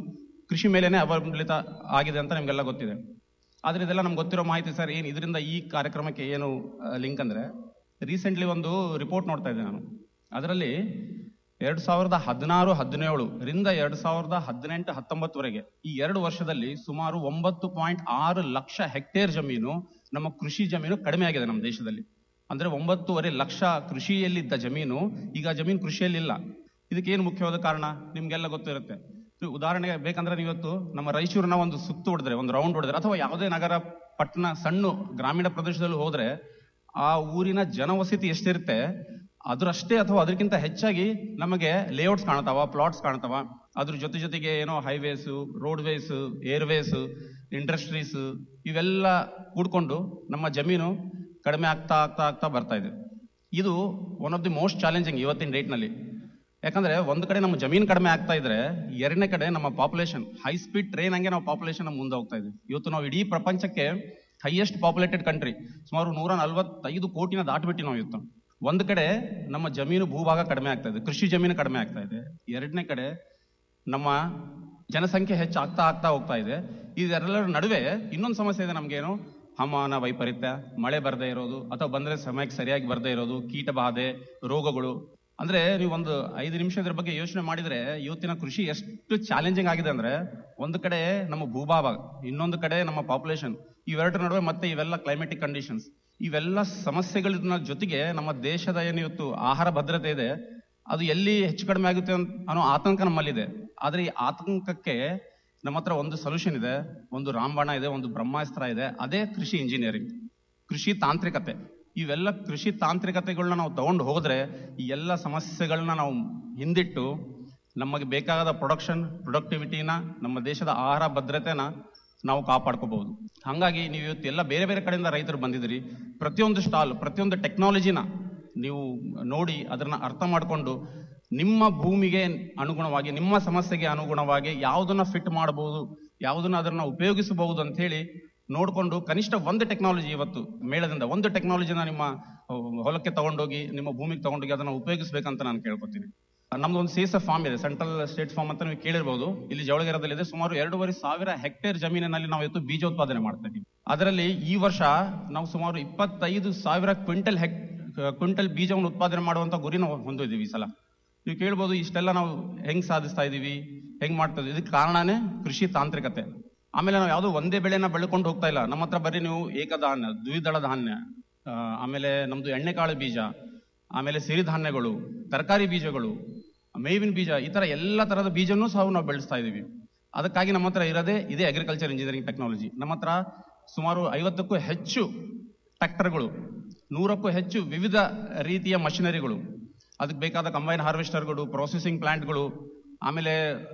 ಕೃಷಿ ಮೇಲೇನೆ ಅವಲಂಬಿತ ಆಗಿದೆ ಅಂತ ನಿಮ್ಗೆಲ್ಲ ಗೊತ್ತಿದೆ ಆದ್ರೆ ಇದೆಲ್ಲ ನಮ್ಗೆ ಗೊತ್ತಿರೋ ಮಾಹಿತಿ ಸರ್ ಏನು ಇದರಿಂದ ಈ ಕಾರ್ಯಕ್ರಮಕ್ಕೆ ಏನು ಲಿಂಕ್ ಅಂದ್ರೆ ರೀಸೆಂಟ್ಲಿ ಒಂದು ರಿಪೋರ್ಟ್ ನೋಡ್ತಾ ಇದ್ದೆ ನಾನು ಅದರಲ್ಲಿ ಎರಡ್ ಸಾವಿರದ ಹದಿನಾರು ಹದಿನೇಳು ರಿಂದ ಎರಡ್ ಸಾವಿರದ ಹದಿನೆಂಟು ಹತ್ತೊಂಬತ್ತುವರೆಗೆ ಈ ಎರಡು ವರ್ಷದಲ್ಲಿ ಸುಮಾರು ಒಂಬತ್ತು ಪಾಯಿಂಟ್ ಆರು ಲಕ್ಷ ಹೆಕ್ಟೇರ್ ಜಮೀನು ನಮ್ಮ ಕೃಷಿ ಜಮೀನು ಕಡಿಮೆ ಆಗಿದೆ ನಮ್ಮ ದೇಶದಲ್ಲಿ ಅಂದ್ರೆ ಒಂಬತ್ತುವರೆ ಲಕ್ಷ ಕೃಷಿಯಲ್ಲಿದ್ದ ಜಮೀನು ಈಗ ಜಮೀನು ಕೃಷಿಯಲ್ಲಿಲ್ಲ ಇದಕ್ಕೆ ಏನು ಮುಖ್ಯವಾದ ಕಾರಣ ನಿಮ್ಗೆಲ್ಲ ಗೊತ್ತಿರುತ್ತೆ ಇದು ಉದಾಹರಣೆಗೆ ಬೇಕಂದ್ರೆ ನೀವತ್ತು ನಮ್ಮ ರಾಯಚೂರಿನ ಒಂದು ಸುತ್ತು ಹೊಡೆದ್ರೆ ಒಂದು ರೌಂಡ್ ಹೊಡೆದ್ರೆ ಅಥವಾ ಯಾವುದೇ ನಗರ ಪಟ್ಟಣ ಸಣ್ಣ ಗ್ರಾಮೀಣ ಪ್ರದೇಶದಲ್ಲಿ ಹೋದ್ರೆ ಆ ಊರಿನ ಜನವಸತಿ ಎಷ್ಟಿರುತ್ತೆ ಅದರಷ್ಟೇ ಅಥವಾ ಅದಕ್ಕಿಂತ ಹೆಚ್ಚಾಗಿ ನಮಗೆ ಲೇಔಟ್ಸ್ ಕಾಣ್ತಾವ ಪ್ಲಾಟ್ಸ್ ಕಾಣ್ತಾವ ಅದ್ರ ಜೊತೆ ಜೊತೆಗೆ ಏನೋ ಹೈವೇಸ್ ರೋಡ್ವೇಸ್ ಏರ್ವೇಸ್ ಇಂಡಸ್ಟ್ರೀಸ್ ಇವೆಲ್ಲ ಕೂಡ್ಕೊಂಡು ನಮ್ಮ ಜಮೀನು ಕಡಿಮೆ ಆಗ್ತಾ ಆಗ್ತಾ ಆಗ್ತಾ ಬರ್ತಾ ಇದೆ ಇದು one of the most challenging ಇವತ್ತಿನ ಡೇಟ್ನಲ್ಲಿ ಯಾಕಂದ್ರೆ ಒಂದು ಕಡೆ ನಮ್ಮ ಜಮೀನು ಕಡಿಮೆ ಆಗ್ತಾ ಇದ್ರೆ ಎರಡನೇ ಕಡೆ ನಮ್ಮ ಪಾಪ್ಯುಲೇಷನ್ ಹೈ ಸ್ಪೀಡ್ ಟ್ರೈನ್ ಹಂಗೆ ನಾವು ಪಾಪ್ಯುಲೇಷನ್ ಮುಂದೆ ಹೋಗ್ತಾ ಇದ್ವಿ ಇವತ್ತು ನಾವು ಇಡೀ ಪ್ರಪಂಚಕ್ಕೆ ಹೈಯೆಸ್ಟ್ ಪಾಪ್ಯುಲೇಟೆಡ್ ಕಂಟ್ರಿ ಸುಮಾರು ನೂರ ನಲವತ್ತೈದು ಕೋಟಿನ ದಾಟ್ಬಿಟ್ಟು ನಾವು ಇವತ್ತು ಒಂದು ಕಡೆ ನಮ್ಮ ಜಮೀನು ಭೂಭಾಗ ಕಡಿಮೆ ಆಗ್ತಾ ಇದೆ ಕೃಷಿ ಜಮೀನು ಕಡಿಮೆ ಆಗ್ತಾ ಇದೆ ಎರಡನೇ ಕಡೆ ನಮ್ಮ ಜನಸಂಖ್ಯೆ ಹೆಚ್ಚು ಆಗ್ತಾ ಆಗ್ತಾ ಹೋಗ್ತಾ ಇದೆ ಇದೆಲ್ಲರ ನಡುವೆ ಇನ್ನೊಂದು ಸಮಸ್ಯೆ ಇದೆ ನಮ್ಗೇನು ಹವಾಮಾನ ವೈಪರೀತ್ಯ ಮಳೆ ಬರದೇ ಇರೋದು ಅಥವಾ ಬಂದ್ರೆ ಸಮಯಕ್ಕೆ ಸರಿಯಾಗಿ ಬರದೇ ಇರೋದು ಕೀಟ ಬಾಧೆ ರೋಗಗಳು ಅಂದ್ರೆ ನೀವು ಒಂದು ಐದು ನಿಮಿಷ ಇದ್ರ ಬಗ್ಗೆ ಯೋಚನೆ ಮಾಡಿದ್ರೆ ಇವತ್ತಿನ ಕೃಷಿ ಎಷ್ಟು ಚಾಲೆಂಜಿಂಗ್ ಆಗಿದೆ ಅಂದ್ರೆ ಒಂದು ಕಡೆ ನಮ್ಮ ಭೂಭಾಗ ಇನ್ನೊಂದು ಕಡೆ ನಮ್ಮ ಪಾಪ್ಯುಲೇಷನ್ ಇವೆರಡರ ನಡುವೆ ಮತ್ತೆ ಇವೆಲ್ಲ ಕ್ಲೈಮೆಟಿಕ್ ಕಂಡೀಷನ್ಸ್ ಇವೆಲ್ಲ ಸಮಸ್ಯೆಗಳ ಜೊತೆಗೆ ನಮ್ಮ ದೇಶದ ಏನು ಇವತ್ತು ಆಹಾರ ಭದ್ರತೆ ಇದೆ ಅದು ಎಲ್ಲಿ ಹೆಚ್ಚು ಕಡಿಮೆ ಆಗುತ್ತೆ ಅಂತ ಅನ್ನೋ ಆತಂಕ ನಮ್ಮಲ್ಲಿದೆ ಆದ್ರೆ ಈ ಆತಂಕಕ್ಕೆ ನಮ್ಮ ಹತ್ರ ಒಂದು ಸೊಲ್ಯೂಷನ್ ಇದೆ ಒಂದು ರಾಮಬಾಣ ಇದೆ ಒಂದು ಬ್ರಹ್ಮಾಸ್ತ್ರ ಇದೆ ಅದೇ ಕೃಷಿ ಇಂಜಿನಿಯರಿಂಗ್ ಕೃಷಿ ತಾಂತ್ರಿಕತೆ ಇವೆಲ್ಲ ಕೃಷಿ ತಾಂತ್ರಿಕತೆಗಳನ್ನ ನಾವು ತಗೊಂಡು ಹೋದ್ರೆ ಈ ಎಲ್ಲ ಸಮಸ್ಯೆಗಳನ್ನ ನಾವು ಹಿಂದಿಟ್ಟು ನಮಗೆ ಬೇಕಾದ ಪ್ರೊಡಕ್ಷನ್ ಪ್ರೊಡಕ್ಟಿವಿಟಿನ ನಮ್ಮ ದೇಶದ ಆಹಾರ ಭದ್ರತೆನ ನಾವು ಕಾಪಾಡ್ಕೋಬಹುದು ಹಾಗಾಗಿ ನೀವು ಇವತ್ತು ಎಲ್ಲ ಬೇರೆ ಬೇರೆ ಕಡೆಯಿಂದ ರೈತರು ಬಂದಿದ್ದೀರಿ ಪ್ರತಿಯೊಂದು ಸ್ಟಾಲ್ ಪ್ರತಿಯೊಂದು ಟೆಕ್ನಾಲಜಿನ ನೀವು ನೋಡಿ ಅದನ್ನ ಅರ್ಥ ಮಾಡಿಕೊಂಡು ನಿಮ್ಮ ಭೂಮಿಗೆ ಅನುಗುಣವಾಗಿ ನಿಮ್ಮ ಸಮಸ್ಯೆಗೆ ಅನುಗುಣವಾಗಿ ಯಾವುದನ್ನ ಫಿಟ್ ಮಾಡಬಹುದು ಯಾವುದನ್ನ ಅದನ್ನ ಉಪಯೋಗಿಸಬಹುದು ಅಂತ ಹೇಳಿ ನೋಡ್ಕೊಂಡು ಕನಿಷ್ಠ ಒಂದು ಟೆಕ್ನಾಲಜಿ ಇವತ್ತು ಮೇಳದಿಂದ ಒಂದು ಟೆಕ್ನಾಲಜಿನ ನಿಮ್ಮ ಅಹ್, ಹೊಲಕ್ಕೆ ತಗೊಂಡೋಗಿ ನಿಮ್ಮ ಭೂಮಿಗೆ ತಗೊಂಡೋಗಿ ಅದನ್ನ ಉಪಯೋಗಿಸ್ಬೇಕಂತ ನಾನು ಕೇಳ್ಕೊತೀನಿ ನಮ್ದು ಒಂದು ಸೇಸ ಫಾರ್ಮ್ ಇದೆ ಸೆಂಟ್ರಲ್ ಸ್ಟೇಟ್ ಫಾರ್ಮ್ ಅಂತ ನೀವು ಕೇಳಿರ್ಬೋದು ಇಲ್ಲಿ ಜವಳಗೆರದಲ್ಲಿದೆ ಸುಮಾರು ಎರಡೂವರೆ ಸಾವಿರ ಹೆಕ್ಟೇರ್ ಜಮೀನಿನಲ್ಲಿ ನಾವು ಇವತ್ತು ಬೀಜೋತ್ಪಾದನೆ ಮಾಡ್ತಾ ಇದ್ದೀವಿ ಅದರಲ್ಲಿ ಈ ವರ್ಷ ನಾವು ಸುಮಾರು ಇಪ್ಪತ್ತೈದು ಸಾವಿರ ಕ್ವಿಂಟಲ್ ಹೆಕ್ ಕ್ವಿಂಟಲ್ ಬೀಜವನ್ನು ಉತ್ಪಾದನೆ ಮಾಡುವಂತ ಗುರಿ ನಾವು ಹೊಂದಿದ್ದೀವಿ ಈ ಸಲ ನೀವು ಕೇಳ್ಬೋದು ಇಷ್ಟೆಲ್ಲ ನಾವು ಹೆಂಗ್ ಸಾಧಿಸ್ತಾ ಇದೀವಿ ಹೆಂಗ್ ಮಾಡ್ತಾ ಇದೀವಿ ಇದಕ್ಕೆ ಕಾರಣನೇ ಕೃಷಿ ತಾಂತ್ರಿಕತೆ ಆಮೇಲೆ ನಾವು ಯಾವುದೋ ಒಂದೇ ಬೆಳೆನ ಬೆಳ್ಕೊಂಡು ಹೋಗ್ತಾ ಇಲ್ಲ ನಮ್ಮ ಹತ್ರ ಬರೀ ನೀವು ಏಕಧಾನ್ಯ ದ್ವಿದಳ ಧಾನ್ಯ ಆ, ಆಮೇಲೆ ನಮ್ದು ಎಣ್ಣೆಕಾಳು ಬೀಜ ಆಮೇಲೆ ಸಿರಿಧಾನ್ಯಗಳು ತರಕಾರಿ ಬೀಜಗಳು ಮೇವಿನ ಬೀಜ ಈ ತರ ಎಲ್ಲ ತರದ ಬೀಜನೂ ಸಹ ನಾವು ಬೆಳೆಸ್ತಾ ಇದೀವಿ ಅದಕ್ಕಾಗಿ ನಮ್ಮ ಹತ್ರ ಇರೋದೇ ಇದೇ ಅಗ್ರಿಕಲ್ಚರ್ ಇಂಜಿನಿಯರಿಂಗ್ ಟೆಕ್ನಾಲಜಿ ನಮ್ಮ ಹತ್ರ ಸುಮಾರು ಐವತ್ತಕ್ಕೂ ಹೆಚ್ಚು ಟ್ರ್ಯಾಕ್ಟರ್ಗಳು ನೂರಕ್ಕೂ ಹೆಚ್ಚು ವಿವಿಧ ರೀತಿಯ ಮಷಿನರಿಗಳು ಅದಕ್ಕೆ ಬೇಕಾದ ಕಂಬೈನ್ ಹಾರ್ವೆಸ್ಟರ್ಗಳು ಪ್ರೊಸೆಸಿಂಗ್ ಪ್ಲಾಂಟ್ಗಳು ಆಮೇಲೆ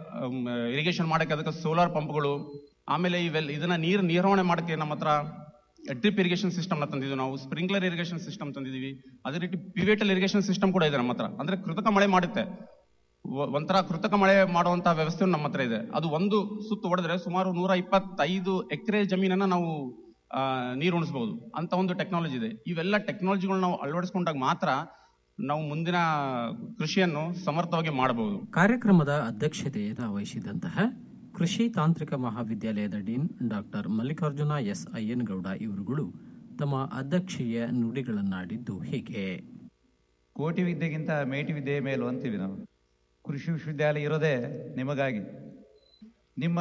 ಇರಿಗೇಷನ್ ಮಾಡಕ್ಕೆ ಅದಕ್ಕೆ ಸೋಲಾರ್ ಪಂಪ್ಗಳು ಆಮೇಲೆ ಇವೆಲ್ಲ ಇದನ್ನ ನೀರು ನಿರ್ವಹಣೆ ಮಾಡಕ್ಕೆ ನಮ್ಮ ಹತ್ರ ಡ್ರಿಪ್ ಇರಿಗೇಷನ್ ಸಿಸ್ಟಮ್ ತಂದಿದ್ದೀವಿ ನಾವು ಸ್ಪ್ರಿಂಕ್ಲರ್ ಇರಿಗೇಷನ್ ಸಿಸ್ಟಮ್ ತಂದಿದ್ದೀವಿ ಅದೇ ರೀತಿ ಪಿವೇಟಲ್ ಇರಿಗೇಷನ್ ಸಿಸ್ಟಮ್ ಕೂಡ ಇದೆ ನಮ್ಮ ಹತ್ರ ಅಂದ್ರೆ ಕೃತಕ ಮಳೆ ಮಾಡುತ್ತೆ ಒ- ಒಂಥರ ಕೃತಕ ಮಳೆ ಮಾಡುವಂತ ವ್ಯವಸ್ಥೆ ನಮ್ಮ ಹತ್ರ ಇದೆ ಅದು ಒಂದು ಸುತ್ತು ಹೊಡೆದ್ರೆ ಸುಮಾರು ನೂರ ಇಪ್ಪತ್ತೈದು ಎಕರೆ ಜಮೀನನ್ನ ನಾವು ಆ, ನೀರು ಉಣಿಸಬಹುದು ಅಂತ ಒಂದು ಟೆಕ್ನಾಲಜಿ ಇದೆ ಇವೆಲ್ಲ ಟೆಕ್ನಾಲಜಿಗಳನ್ನ ನಾವು ಅಳವಡಿಸ್ಕೊಂಡಾಗ ಮಾತ್ರ ನಾವು ಮುಂದಿನ ಕೃಷಿಯನ್ನು ಸಮರ್ಥವಾಗಿ ಮಾಡಬಹುದು ಕಾರ್ಯಕ್ರಮದ ಅಧ್ಯಕ್ಷತೆಯನ್ನು ವಹಿಸಿದಂತಹ ಕೃಷಿ ತಾಂತ್ರಿಕ ಮಹಾವಿದ್ಯಾಲಯದ ಡೀನ್ ಡಾಕ್ಟರ್ ಮಲ್ಲಿಕಾರ್ಜುನ ಎಸ್ ಅಯ್ಯನಗೌಡ ಇವರುಗಳು ತಮ್ಮ ಅಧ್ಯಕ್ಷೀಯ ನುಡಿಗಳನ್ನಾಡಿದ್ದು ಹೀಗೆ ಕೋಟಿ ವಿದ್ಯೆಗಿಂತ ಮೇಟಿ ವಿದ್ಯೆ ಮೇಲು ಅಂತೀವಿ ನಾವು ಕೃಷಿ ವಿಶ್ವವಿದ್ಯಾಲಯ ಇರೋದೇ ನಿಮಗಾಗಿ ನಿಮ್ಮ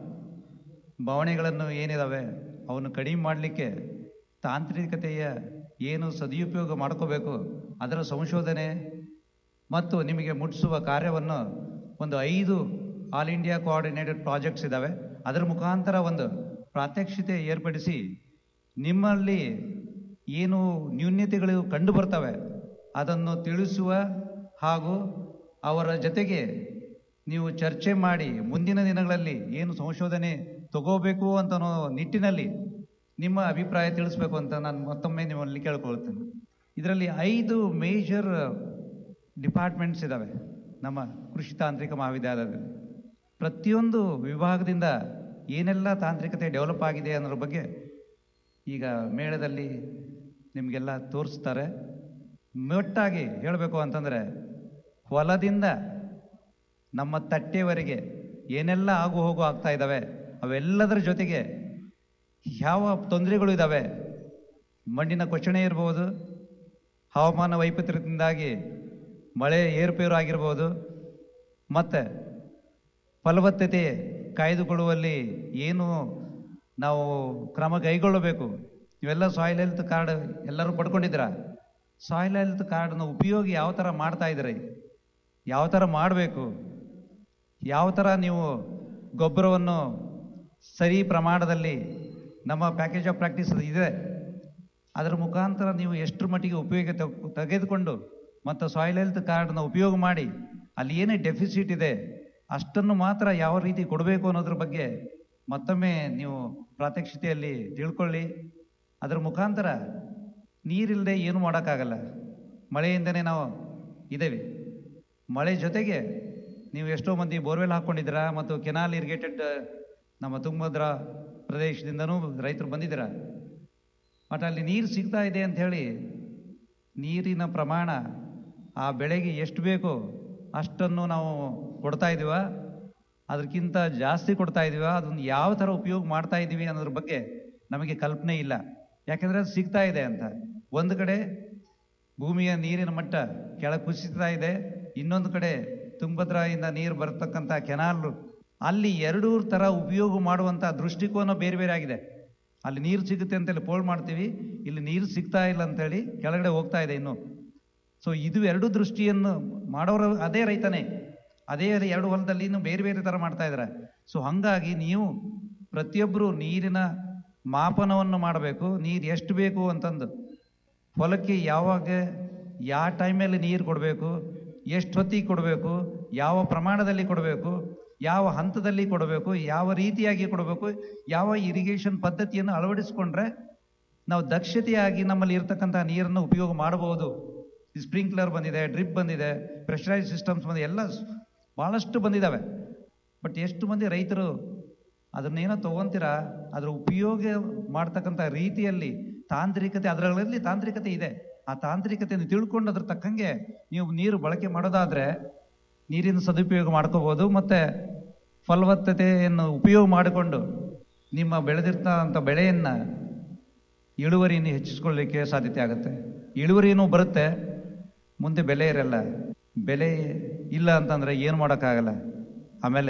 ಭಾವನೆಗಳನ್ನು ಏನಿದಾವೆ ಅವನ್ನು ಕಡಿಮೆ ಮಾಡಲಿಕ್ಕೆ ತಾಂತ್ರಿಕತೆಯ ಏನು ಸದುಪಯೋಗ ಮಾಡ್ಕೋಬೇಕು ಅದರ ಸಂಶೋಧನೆ ಮತ್ತು ನಿಮಗೆ ಮುಟ್ಟಿಸುವ ಕಾರ್ಯವನ್ನು ಒಂದು ಐದು ಆಲ್ ಇಂಡಿಯಾ ಕೋಆರ್ಡಿನೇಟೆಡ್ ಪ್ರಾಜೆಕ್ಟ್ಸ್ ಇದ್ದಾವೆ ಅದರ ಮುಖಾಂತರ ಒಂದು ಪ್ರಾತ್ಯಕ್ಷಿತೆ ಏರ್ಪಡಿಸಿ ನಿಮ್ಮಲ್ಲಿ ಏನು ನ್ಯೂನ್ಯತೆಗಳು ಕಂಡು ಬರ್ತವೆ ಅದನ್ನು ತಿಳಿಸುವ ಹಾಗೂ ಅವರ ಜೊತೆಗೆ ನೀವು ಚರ್ಚೆ ಮಾಡಿ ಮುಂದಿನ ದಿನಗಳಲ್ಲಿ ಏನು ಸಂಶೋಧನೆ ತಗೋಬೇಕು ಅಂತ ಅನ್ನೋ ನಿಟ್ಟಿನಲ್ಲಿ ನಿಮ್ಮ ಅಭಿಪ್ರಾಯ ತಿಳಿಸ್ಬೇಕು ಅಂತ ನಾನು ಮತ್ತೊಮ್ಮೆ ನಿಮ್ಮಲ್ಲಿ ಕೇಳ್ಕೊಳ್ತೇನೆ ಇದರಲ್ಲಿ ಐದು ಮೇಜರ್ ಡಿಪಾರ್ಟ್ಮೆಂಟ್ಸ್ ಇದ್ದಾವೆ ನಮ್ಮ ಕೃಷಿ ತಾಂತ್ರಿಕ ಮಹಾವಿದ್ಯಾಲಯದಲ್ಲಿ ಪ್ರತಿಯೊಂದು ವಿಭಾಗದಿಂದ ಏನೆಲ್ಲ ತಾಂತ್ರಿಕತೆ ಡೆವಲಪ್ ಆಗಿದೆ ಅನ್ನೋದ್ರ ಬಗ್ಗೆ ಈಗ ಮೇಳದಲ್ಲಿ ನಿಮಗೆಲ್ಲ ತೋರಿಸ್ತಾರೆ ಮೊಟ್ಟಾಗಿ ಹೇಳಬೇಕು ಅಂತಂದರೆ ಹೊಲದಿಂದ ನಮ್ಮ ತಟ್ಟೆವರೆಗೆ ಏನೆಲ್ಲ ಆಗು ಹೋಗು ಆಗ್ತಾ ಇದ್ದಾವೆ ಅವೆಲ್ಲದರ ಜೊತೆಗೆ ಯಾವ ತೊಂದರೆಗಳು ಇದ್ದಾವೆ ಮಣ್ಣಿನ ಕೊಚ್ಚಣೆ ಇರ್ಬೋದು ಹವಾಮಾನ ವೈಪರೀತ್ಯದಿಂದಾಗಿ ಮಳೆ ಏರುಪೇರು ಆಗಿರ್ಬೋದು ಮತ್ತು ಫಲವತ್ತತೆ ಕಾಯ್ದುಕೊಳ್ಳುವಲ್ಲಿ ಏನು ನಾವು ಕ್ರಮ ಕೈಗೊಳ್ಳಬೇಕು ಇವೆಲ್ಲ ಸಾಯಿಲ್ ಹೆಲ್ತ್ ಕಾರ್ಡ್ ಎಲ್ಲರೂ ಪಡ್ಕೊಂಡಿದ್ದೀರಾ ಸಾಯಿಲ್ ಹೆಲ್ತ್ ಕಾರ್ಡ್ನ ಉಪಯೋಗ ಯಾವ ಥರ ಮಾಡ್ತಾ ಇದ್ದೀರಿ ಯಾವ ಥರ ಮಾಡಬೇಕು ಯಾವ ಥರ ನೀವು ಗೊಬ್ಬರವನ್ನು ಸರಿ ಪ್ರಮಾಣದಲ್ಲಿ ನಮ್ಮ ಪ್ಯಾಕೇಜ್ ಆಫ್ ಪ್ರಾಕ್ಟೀಸ್ ಇದೆ ಅದರ ಮುಖಾಂತರ ನೀವು ಎಷ್ಟರ ಮಟ್ಟಿಗೆ ಉಪಯೋಗ ತಗ್- ತೆಗೆದುಕೊಂಡು ಮತ್ತು ಸಾಯಿಲ್ ಹೆಲ್ತ್ ಕಾರ್ಡ್ನ ಉಪಯೋಗ ಮಾಡಿ ಅಲ್ಲಿ ಏನೇ ಡೆಫಿಸಿಟ್ ಇದೆ ಅಷ್ಟನ್ನು ಮಾತ್ರ ಯಾವ ರೀತಿ ಕೊಡಬೇಕು ಅನ್ನೋದ್ರ ಬಗ್ಗೆ ಮತ್ತೊಮ್ಮೆ ನೀವು ಪ್ರಾತ್ಯಕ್ಷಿತೆಯಲ್ಲಿ ತಿಳ್ಕೊಳ್ಳಿ ಅದರ ಮುಖಾಂತರ ನೀರಿಲ್ಲದೆ ಏನು ಮಾಡೋಕ್ಕಾಗಲ್ಲ ಮಳೆಯಿಂದನೇ ನಾವು ಇದ್ದೇವೆ ಮಳೆ ಜೊತೆಗೆ ನೀವು ಎಷ್ಟೋ ಮಂದಿ ಬೋರ್ವೆಲ್ ಹಾಕ್ಕೊಂಡಿದ್ದೀರಾ ಮತ್ತು ಕೆನಾಲ್ ಇರಿಗೇಟೆಡ್ ನಮ್ಮ ತುಂಗಭದ್ರಾ ಪ್ರದೇಶದಿಂದನೂ ರೈತರು ಬಂದಿದ್ದೀರಾ ಬಟ್ ಅಲ್ಲಿ ನೀರು ಸಿಗ್ತಾ ಇದೆ ಅಂತ ಹೇಳಿ ನೀರಿನ ಪ್ರಮಾಣ ಆ ಬೆಳೆಗೆ ಎಷ್ಟು ಬೇಕೋ ಅಷ್ಟನ್ನು ನಾವು ಕೊಡ್ತಾ ಇದೀವ ಅದಕ್ಕಿಂತ ಜಾಸ್ತಿ ಕೊಡ್ತಾ ಇದೀವ ಅದನ್ನು ಯಾವ ಥರ ಉಪಯೋಗ ಮಾಡ್ತಾ ಇದ್ದೀವಿ ಅನ್ನೋದ್ರ ಬಗ್ಗೆ ನಮಗೆ ಕಲ್ಪನೆ ಇಲ್ಲ ಯಾಕೆಂದರೆ ಅದು ಸಿಗ್ತಾ ಇದೆ ಅಂತ ಒಂದು ಕಡೆ ಭೂಮಿಯ ನೀರಿನ ಮಟ್ಟ ಕೆಳಗೆ ಕುಸಿತಾ ಇದೆ ಇನ್ನೊಂದು ಕಡೆ ತುಂಗಭದ್ರಾಯಿಂದ ನೀರು ಬರ್ತಕ್ಕಂಥ ಕೆನಾಲ್ ಅಲ್ಲಿ ಎರಡೂ ಥರ ಉಪಯೋಗ ಮಾಡುವಂಥ ದೃಷ್ಟಿಕೋನ ಬೇರೆ ಬೇರೆ ಆಗಿದೆ ಅಲ್ಲಿ ನೀರು ಸಿಗುತ್ತೆ ಅಂತೇಳಿ ಪೋಲ್ ಮಾಡ್ತೀವಿ ಇಲ್ಲಿ ನೀರು ಸಿಗ್ತಾ ಇಲ್ಲ ಅಂತೇಳಿ ಕೆಳಗಡೆ ಹೋಗ್ತಾ ಇದೆ ಇನ್ನು ಸೊ ಇದು ಎರಡು ದೃಷ್ಟಿಯನ್ನು ಮಾಡೋರು ಅದೇ ರೈತನೇ ಅದೇ ಎರಡು ಹೊಲದಲ್ಲಿ ಇನ್ನು ಬೇರೆ ಬೇರೆ ಥರ ಮಾಡ್ತಾ ಇದ್ದಾರೆ ಸೊ ಹಾಗಾಗಿ ನೀವು ಪ್ರತಿಯೊಬ್ಬರು ನೀರಿನ ಮಾಪನವನ್ನು ಮಾಡಬೇಕು ನೀರು ಎಷ್ಟು ಬೇಕು ಅಂತಂದು ಹೊಲಕ್ಕೆ ಯಾವಾಗ ಯಾವ ಟೈಮಲ್ಲಿ ನೀರು ಕೊಡಬೇಕು ಎಷ್ಟು ಹೊತ್ತಿಗೆ ಕೊಡಬೇಕು ಯಾವ ಪ್ರಮಾಣದಲ್ಲಿ ಕೊಡಬೇಕು ಯಾವ ಹಂತದಲ್ಲಿ ಕೊಡಬೇಕು ಯಾವ ರೀತಿಯಾಗಿ ಕೊಡಬೇಕು ಯಾವ ಇರಿಗೇಷನ್ ಪದ್ಧತಿಯನ್ನು ಅಳವಡಿಸಿಕೊಂಡ್ರೆ ನಾವು ದಕ್ಷತೆಯಾಗಿ ನಮ್ಮಲ್ಲಿ ಇರ್ತಕ್ಕಂಥ ನೀರನ್ನು ಉಪಯೋಗ ಮಾಡಬಹುದು ಸ್ಪ್ರಿಂಕ್ಲರ್ ಬಂದಿದೆ ಡ್ರಿಪ್ ಬಂದಿದೆ ಪ್ರೆಷರೈಸ್ ಸಿಸ್ಟಮ್ಸ್ ಬಂದಿದೆ ಎಲ್ಲ ಸ್- ಭಾಳಷ್ಟು ಬಂದಿದ್ದಾವೆ ಬಟ್ ಎಷ್ಟು ಮಂದಿ ರೈತರು ಅದನ್ನೇನೋ ತಗೊಂತೀರಾ ಅದರ ಉಪಯೋಗ ಮಾಡ್ತಕ್ಕಂಥ ರೀತಿಯಲ್ಲಿ ತಾಂತ್ರಿಕತೆ ಅದರಲ್ಲಿ ತಾಂತ್ರಿಕತೆ ಇದೆ ಆ ತಾಂತ್ರಿಕತೆಯನ್ನು ತಿಳ್ಕೊಂಡು ಅದ್ರ ತಕ್ಕಂಗೆ ನೀವು ನೀರು ಬಳಕೆ ಮಾಡೋದಾದ್ರೆ ನೀರಿನ ಸದುಪಯೋಗ ಮಾಡ್ಕೋಬಹುದು ಮತ್ತೆ ಫಲವತ್ತತೆಯನ್ನು ಉಪಯೋಗ ಮಾಡಿಕೊಂಡು ನಿಮ್ಮ ಬೆಳೆದಿರ್ತಂಥ ಬೆಳೆಯನ್ನ ಇಳುವರಿಯನ್ನು ಹೆಚ್ಚಿಸ್ಕೊಳ್ಳಿಕ್ಕೆ ಸಾಧ್ಯತೆ ಆಗುತ್ತೆ ಇಳುವರಿನೂ ಬರುತ್ತೆ ಮುಂದೆ ಬೆಲೆ ಇರಲ್ಲ ಬೆಲೆ ಇಲ್ಲ ಅಂತಂದ್ರೆ ಏನು ಮಾಡೋಕ್ಕಾಗಲ್ಲ ಆಮೇಲೆ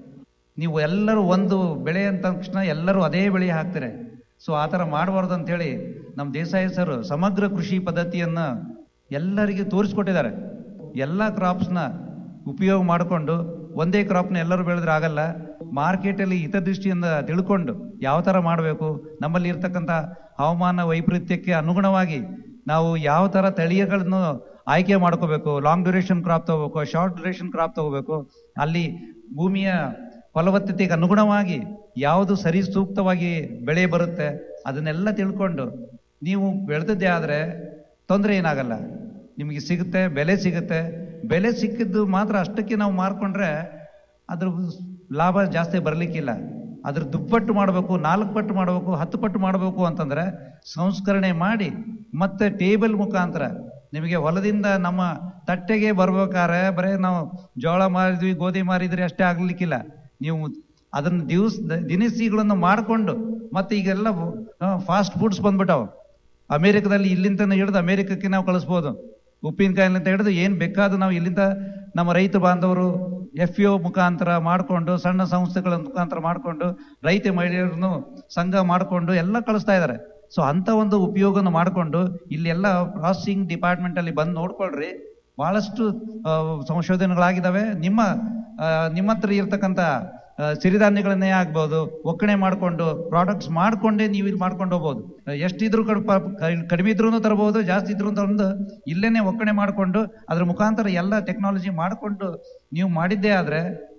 ನೀವು ಎಲ್ಲರೂ ಒಂದು ಬೆಳೆ ಅಂತ ತಕ್ಷಣ ಎಲ್ಲರೂ ಅದೇ ಬೆಳೆ ಹಾಕ್ತಾರೆ ಸೊ ಆ ಥರ ಮಾಡಬಾರ್ದು ಅಂತೇಳಿ ನಮ್ಮ ದೇಸಾಯಿ ಸರ್ ಸಮಗ್ರ ಕೃಷಿ ಪದ್ಧತಿಯನ್ನು ಎಲ್ಲರಿಗೂ ತೋರಿಸ್ಕೊಟ್ಟಿದ್ದಾರೆ ಎಲ್ಲ ಕ್ರಾಪ್ಸ್ನ ಉಪಯೋಗ ಮಾಡಿಕೊಂಡು ಒಂದೇ ಕ್ರಾಪ್ನ ಎಲ್ಲರೂ ಬೆಳೆದ್ರೆ ಆಗಲ್ಲ ಮಾರ್ಕೆಟಲ್ಲಿ ಹಿತದೃಷ್ಟಿಯಿಂದ ತಿಳ್ಕೊಂಡು ಯಾವ ಥರ ಮಾಡಬೇಕು ನಮ್ಮಲ್ಲಿ ಇರ್ತಕ್ಕಂಥ ಹವಾಮಾನ ವೈಪರೀತ್ಯಕ್ಕೆ ಅನುಗುಣವಾಗಿ ನಾವು ಯಾವ ಥರ ತಳಿಗಳನ್ನು ಆಯ್ಕೆ ಮಾಡ್ಕೋಬೇಕು ಲಾಂಗ್ ಡ್ಯೂರೇಷನ್ ಕ್ರಾಪ್ ತಗೋಬೇಕು ಶಾರ್ಟ್ ಡ್ಯೂರೇಷನ್ ಕ್ರಾಪ್ ತಗೋಬೇಕು ಅಲ್ಲಿ ಭೂಮಿಯ ಫಲವತ್ತತೆಗೆ ಅನುಗುಣವಾಗಿ ಯಾವುದು ಸರಿ ಸೂಕ್ತವಾಗಿ ಬೆಳೆ ಬರುತ್ತೆ ಅದನ್ನೆಲ್ಲ ತಿಳ್ಕೊಂಡು ನೀವು ಬೆಳೆದದ್ದೇ ಆದರೆ ತೊಂದರೆ ಏನಾಗಲ್ಲ ನಿಮಗೆ ಸಿಗುತ್ತೆ ಬೆಲೆ ಸಿಗುತ್ತೆ ಬೆಲೆ ಸಿಕ್ಕಿದ್ದು ಮಾತ್ರ ಅಷ್ಟಕ್ಕೆ ನಾವು ಮಾರ್ಕೊಂಡ್ರೆ ಅದ್ರ ಲಾಭ ಜಾಸ್ತಿ ಬರಲಿಕ್ಕಿಲ್ಲ ಅದ್ರ ದುಪ್ಪಟ್ಟು ಮಾಡಬೇಕು ನಾಲ್ಕು ಪಟ್ಟು ಮಾಡಬೇಕು ಹತ್ತು ಪಟ್ಟು ಮಾಡಬೇಕು ಅಂತಂದ್ರೆ ಸಂಸ್ಕರಣೆ ಮಾಡಿ ಮತ್ತೆ ಟೇಬಲ್ ಮುಖಾಂತರ ನಿಮಗೆ ಹೊಲದಿಂದ ನಮ್ಮ ತಟ್ಟೆಗೆ ಬರ್ಬೇಕಾದ್ರೆ ಬರೇ ನಾವು ಜೋಳ ಮಾರಿದ್ವಿ ಗೋಧಿ ಮಾರಿದ್ರೆ ಅಷ್ಟೇ ಆಗ್ಲಿಕ್ಕಿಲ್ಲ ನೀವು ಅದನ್ನ ದಿವಸ ದಿನಸಿಗಳನ್ನು ಮಾಡಿಕೊಂಡು ಮತ್ತೆ ಈಗೆಲ್ಲ ಫಾಸ್ಟ್ ಫುಡ್ಸ್ ಬಂದ್ಬಿಟ್ಟವು ಅಮೇರಿಕದಲ್ಲಿ ಇಲ್ಲಿಂದ ಹಿಡಿದು ಅಮೇರಿಕಕ್ಕೆ ನಾವು ಕಳಿಸ್ಬೋದು ಉಪ್ಪಿನಕಾಯಿಲಿಂದ ಹಿಡಿದು ಏನು ಬೇಕಾದ್ರೂ ನಾವು ಇಲ್ಲಿಂದ ನಮ್ಮ ರೈತ ಬಾಂಧವರು ಎಫ್ ಒ ಮುಖಾಂತರ ಮಾಡಿಕೊಂಡು ಸಣ್ಣ ಸಂಸ್ಥೆಗಳ ಮುಖಾಂತರ ಮಾಡಿಕೊಂಡು ರೈತ ಮಹಿಳೆಯರನ್ನು ಸಂಘ ಮಾಡಿಕೊಂಡು ಎಲ್ಲ ಕಳಿಸ್ತಾ ಇದ್ದಾರೆ ಸೊ ಅಂತ ಒಂದು ಉಪಯೋಗನ ಮಾಡಿಕೊಂಡು ಇಲ್ಲಿ ಎಲ್ಲ ಪ್ರಾಸೆಸಿಂಗ್ ಡಿಪಾರ್ಟ್ಮೆಂಟ್ ಅಲ್ಲಿ ಬಂದು ನೋಡ್ಕೊಳ್ರಿ ಬಹಳಷ್ಟು ಆ, ಸಂಶೋಧನೆಗಳಾಗಿದ್ದಾವೆ ನಿಮ್ಮ ಆ, ನಿಮ್ಮ ಹತ್ರ ಇರ್ತಕ್ಕಂಥ ಆ, ಸಿರಿಧಾನ್ಯಗಳನ್ನೇ ಆಗ್ಬೋದು ಒಕ್ಕಣೆ ಮಾಡಿಕೊಂಡು ಪ್ರಾಡಕ್ಟ್ಸ್ ಮಾಡ್ಕೊಂಡೇ ನೀವು ಇಲ್ಲಿ ಮಾಡ್ಕೊಂಡು ಹೋಗ್ಬೋದು ಎಷ್ಟಿದ್ರು ಕಡ್- ಪ- ಕ- ಕಡಿಮೆ ಇದ್ರೂ ತರಬಹುದು ಜಾಸ್ತಿ ಇದ್ರೂ ತಂದು ಇಲ್ಲೇನೆ ಒಕ್ಕಣೆ ಮಾಡಿಕೊಂಡು ಅದ್ರ ಮುಖಾಂತರ ಎಲ್ಲ ಟೆಕ್ನಾಲಜಿ ಮಾಡಿಕೊಂಡು ನೀವು ಮಾಡಿದ್ದೇ ಆದ್ರೆ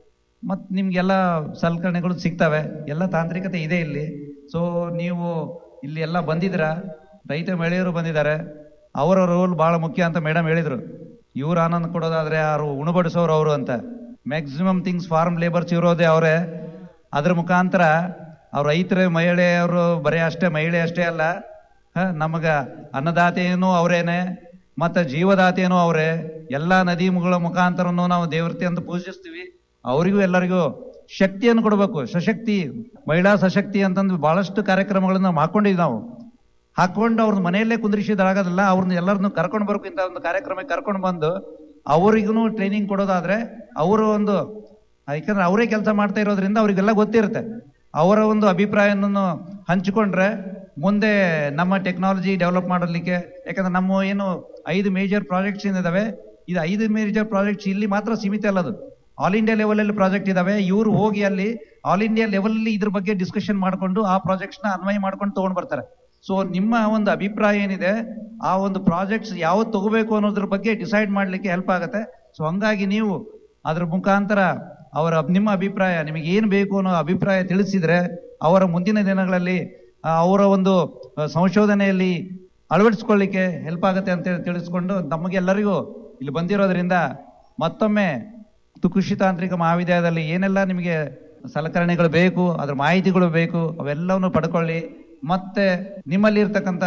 ಮತ್ ನಿಮ್ಗೆಲ್ಲ ಸಲಕರಣೆಗಳು ಸಿಗ್ತವೆ ಎಲ್ಲ ತಾಂತ್ರಿಕತೆ ಇದೆ ಇಲ್ಲಿ ಸೊ ನೀವು ಇಲ್ಲಿ ಎಲ್ಲ ಬಂದಿದ್ದೀರಾ ರೈತ ಮಹಿಳೆಯರು ಬಂದಿದ್ದಾರೆ ಅವರ ರೋಲ್ ಬಹಳ ಮುಖ್ಯ ಅಂತ ಮೇಡಮ್ ಹೇಳಿದ್ರು ಇವ್ರು ಆನಂದ ಕೊಡೋದಾದ್ರೆ ಯಾರು ಉಣಬಡಿಸೋರು ಅವರು ಅಂತ ಮ್ಯಾಕ್ಸಿಮಮ್ ಥಿಂಗ್ಸ್ ಫಾರ್ಮ್ ಲೇಬರ್ಸ್ ಇರೋದೇ ಅವರೇ ಅದ್ರ ಮುಖಾಂತರ ಅವ್ರ ರೈತರ ಮಹಿಳೆಯವರು ಬರೀ ಅಷ್ಟೇ ಮಹಿಳೆ ಅಷ್ಟೇ ಅಲ್ಲ ಹ, ನಮಗ ಅನ್ನದಾತೆಯೂ ಅವರೇನೆ ಮತ್ತೆ ಜೀವದಾತೆಯೂ ಅವರೇ ಎಲ್ಲಾ ನದಿಗಳ ಮುಖಾಂತರನು ನಾವು ದೇವತೆ ಅಂತ ಪೂಜಿಸ್ತೀವಿ ಅವರಿಗೂ ಎಲ್ಲರಿಗೂ ಶಕ್ತಿಯನ್ನು ಕೊಡಬೇಕು ಸಶಕ್ತಿ ಮಹಿಳಾ ಸಶಕ್ತಿ ಅಂತಂದು ಬಹಳಷ್ಟು ಕಾರ್ಯಕ್ರಮಗಳನ್ನ ನಾವು ಹಾಕೊಂಡಿದ್ವಿ ನಾವು ಹಾಕೊಂಡು ಅವ್ರನ್ನ ಮನೆಯಲ್ಲೇ ಕುಂದ್ರಿಸಿದಾಗದಲ್ಲ ಅವ್ರನ್ನ ಎಲ್ಲರನ್ನು ಕರ್ಕೊಂಡು ಬರ್ಬೇಕು ಇಂಥ ಒಂದು ಕಾರ್ಯಕ್ರಮಕ್ಕೆ ಕರ್ಕೊಂಡು ಬಂದು ಅವರಿಗೂ ಟ್ರೈನಿಂಗ್ ಕೊಡೋದಾದ್ರೆ ಅವರು ಒಂದು ಯಾಕಂದ್ರೆ ಅವರೇ ಕೆಲಸ ಮಾಡ್ತಾ ಇರೋದ್ರಿಂದ ಅವರಿಗೆಲ್ಲ ಗೊತ್ತಿರುತ್ತೆ ಅವರ ಒಂದು ಅಭಿಪ್ರಾಯವನ್ನು ಹಂಚಿಕೊಂಡ್ರೆ ಮುಂದೆ ನಮ್ಮ ಟೆಕ್ನಾಲಜಿ ಡೆವಲಪ್ ಮಾಡಲಿಕ್ಕೆ ಯಾಕಂದ್ರೆ ನಮ್ಮ ಏನು ಐದು ಮೇಜರ್ ಪ್ರಾಜೆಕ್ಟ್ಸ್ ಏನಿದಾವೆ ಇದು ಐದು ಮೇಜರ್ ಪ್ರಾಜೆಕ್ಟ್ಸ್ ಇಲ್ಲಿ ಮಾತ್ರ ಸೀಮಿತ ಅಲ್ಲ ಅದು ಆಲ್ ಇಂಡಿಯಾ ಲೆವೆಲ್ ಅಲ್ಲಿ ಪ್ರಾಜೆಕ್ಟ್ ಇದಾವೆ ಇವರು ಹೋಗಿ ಅಲ್ಲಿ ಆಲ್ ಇಂಡಿಯಾ ಲೆವೆಲ್ ಅಲ್ಲಿ ಇದ್ರ ಬಗ್ಗೆ ಡಿಸ್ಕಷನ್ ಮಾಡ್ಕೊಂಡು ಆ ಪ್ರಾಜೆಕ್ಟ್ಸ್ ನ ಅನ್ವಯ ಮಾಡ್ಕೊಂಡು ತಗೊಂಡ್ ಬರ್ತಾರೆ ಸೊ ನಿಮ್ಮ ಒಂದು ಅಭಿಪ್ರಾಯ ಏನಿದೆ ಆ ಒಂದು ಪ್ರಾಜೆಕ್ಟ್ಸ್ ಯಾವ್ದು ತಗೋಬೇಕು ಅನ್ನೋದ್ರ ಬಗ್ಗೆ ಡಿಸೈಡ್ ಮಾಡ್ಲಿಕ್ಕೆ ಹೆಲ್ಪ್ ಆಗುತ್ತೆ ಸೊ ಹಂಗಾಗಿ ನೀವು ಅದ್ರ ಮುಖಾಂತರ ಅವರ ನಿಮ್ಮ ಅಭಿಪ್ರಾಯ ನಿಮಗೆ ಏನು ಬೇಕು ಅನ್ನೋ ಅಭಿಪ್ರಾಯ ತಿಳಿಸಿದ್ರೆ ಅವರ ಮುಂದಿನ ದಿನಗಳಲ್ಲಿ ಆ, ಅವರ ಒಂದು ಆ, ಸಂಶೋಧನೆಯಲ್ಲಿ ಅಳವಡಿಸ್ಕೊಳ್ಳಿಕ್ಕೆ ಹೆಲ್ಪ್ ಆಗುತ್ತೆ ಅಂತ ಹೇಳಿ ತಿಳಿಸ್ಕೊಂಡು ನಮಗೆಲ್ಲರಿಗೂ ಇಲ್ಲಿ ಬಂದಿರೋದ್ರಿಂದ ಮತ್ತೊಮ್ಮೆ ತು- ಕೃಷಿ ತಾಂತ್ರಿಕ ಮಹಾವಿದ್ಯಾಲಯದಲ್ಲಿ ಏನೆಲ್ಲ ನಿಮಗೆ ಸಲಕರಣೆಗಳು ಬೇಕು ಅದ್ರ ಮಾಹಿತಿಗಳು ಬೇಕು ಅವೆಲ್ಲವನ್ನು ಪಡ್ಕೊಳ್ಳಿ ಮತ್ತೆ ನಿಮ್ಮಲ್ಲಿ ಇರ್ತಕ್ಕಂಥ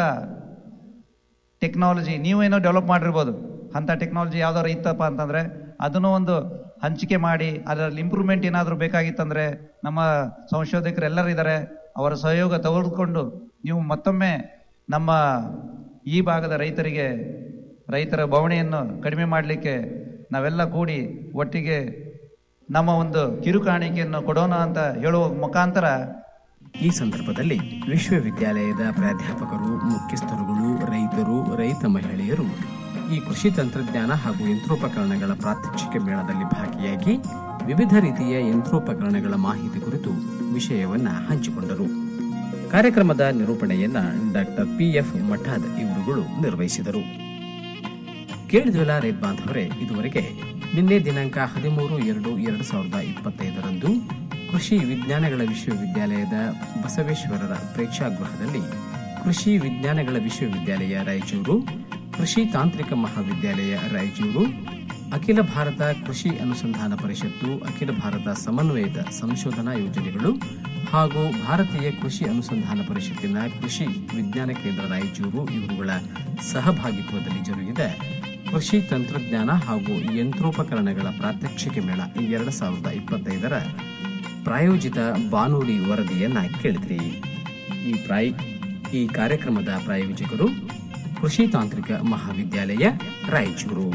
ಟೆಕ್ನಾಲಜಿ ನೀವೇನೋ ಡೆವಲಪ್ ಮಾಡಿರ್ಬೋದು ಅಂತ ಟೆಕ್ನಾಲಜಿ ಯಾವ್ದಾದ್ರು ಇತ್ತಪ್ಪ ಅಂತಂದ್ರೆ ಅದನ್ನು ಒಂದು ಹಂಚಿಕೆ ಮಾಡಿ ಅದರಲ್ಲಿ ಇಂಪ್ರೂವ್ಮೆಂಟ್ ಏನಾದರೂ ಬೇಕಾಗಿತ್ತಂದ್ರೆ ನಮ್ಮ ಸಂಶೋಧಕರು ಎಲ್ಲರೂ ಇದ್ದಾರೆ ಅವರ ಸಹಯೋಗ ತೆಗೆದುಕೊಂಡು ನೀವು ಮತ್ತೊಮ್ಮೆ ನಮ್ಮ ಈ ಭಾಗದ ರೈತರಿಗೆ ರೈತರ ಬವಣೆಯನ್ನು ಕಡಿಮೆ ಮಾಡಲಿಕ್ಕೆ ನಾವೆಲ್ಲ ಕೂಡಿ ಒಟ್ಟಿಗೆ ನಮ್ಮ ಒಂದು ಕಿರುಕಾಣಿಕೆಯನ್ನು ಕೊಡೋಣ ಅಂತ ಹೇಳುವ ಮುಖಾಂತರ ಈ ಸಂದರ್ಭದಲ್ಲಿ ವಿಶ್ವವಿದ್ಯಾಲಯದ ಪ್ರಾಧ್ಯಾಪಕರು ಮುಖ್ಯಸ್ಥರುಗಳು ರೈತರು ರೈತ ಮಹಿಳೆಯರು ಈ ಕೃಷಿ ತಂತ್ರಜ್ಞಾನ ಹಾಗೂ ಯಂತ್ರೋಪಕರಣಗಳ ಪ್ರಾತ್ಯಕ್ಷಿಕೆ ಮೇಳದಲ್ಲಿ ಭಾಗಿಯಾಗಿ ವಿವಿಧ ರೀತಿಯ ಯಂತ್ರೋಪಕರಣಗಳ ಮಾಹಿತಿ ಕುರಿತು ವಿಷಯವನ್ನ ಹಂಚಿಕೊಂಡರು ಕಾರ್ಯಕ್ರಮದ ನಿರೂಪಣೆಯನ್ನ ಡಾಕ್ಟರ್ ಪಿ ಎಫ್ ಮಠಾದ್ ಇವರುಗಳು ನಿರ್ವಹಿಸಿದರು ಕೇಳಿದ್ವಲ್ಲ ರೈತ ಬಾಂಧವರೇ ಇದುವರೆಗೆ ನಿನ್ನೆ ದಿನಾಂಕ ಹದಿಮೂರು ಎರಡು ಎರಡು ಸಾವಿರದ ಇಪ್ಪತ್ತೈದರಂದು ಕೃಷಿ ವಿಜ್ಞಾನಗಳ ವಿಶ್ವವಿದ್ಯಾಲಯದ ಬಸವೇಶ್ವರರ ಪ್ರೇಕ್ಷಾಗೃಹದಲ್ಲಿ ಕೃಷಿ ವಿಜ್ಞಾನಗಳ ವಿಶ್ವವಿದ್ಯಾಲಯ ರಾಯಚೂರು ಕೃಷಿ ತಾಂತ್ರಿಕ ಮಹಾವಿದ್ಯಾಲಯ ರಾಯಚೂರು ಅಖಿಲ ಭಾರತ ಕೃಷಿ ಅನುಸಂಧಾನ ಪರಿಷತ್ತು ಅಖಿಲ ಭಾರತ ಸಮನ್ವಯದ ಸಂಶೋಧನಾ ಯೋಜನೆಗಳು ಹಾಗೂ ಭಾರತೀಯ ಕೃಷಿ ಅನುಸಂಧಾನ ಪರಿಷತ್ತಿನ ಕೃಷಿ ವಿಜ್ಞಾನ ಕೇಂದ್ರ ರಾಯಚೂರು ಇವರುಗಳ ಸಹಭಾಗಿತ್ವದಲ್ಲಿ ಜರುಗಿದ ಕೃಷಿ ತಂತ್ರಜ್ಞಾನ ಹಾಗೂ ಯಂತ್ರೋಪಕರಣಗಳ ಪ್ರಾತ್ಯಕ್ಷಿಕೆ ಮೇಳ ಎರಡು ಸಾವಿರದ ಇಪ್ಪತ್ತೈದರ ಪ್ರಾಯೋಜಿತ ಬಾನುಲಿ ವರದಿಯನ್ನ ಕೇಳಿದ್ರಿ ಈ ಪ್ರಾಯ ಈ ಕಾರ್ಯಕ್ರಮದ ಪ್ರಾಯೋಜಕರು ಕೃಷಿ ತಾಂತ್ರಿಕ ಮಹಾವಿದ್ಯಾಲಯ ರಾಯಚೂರು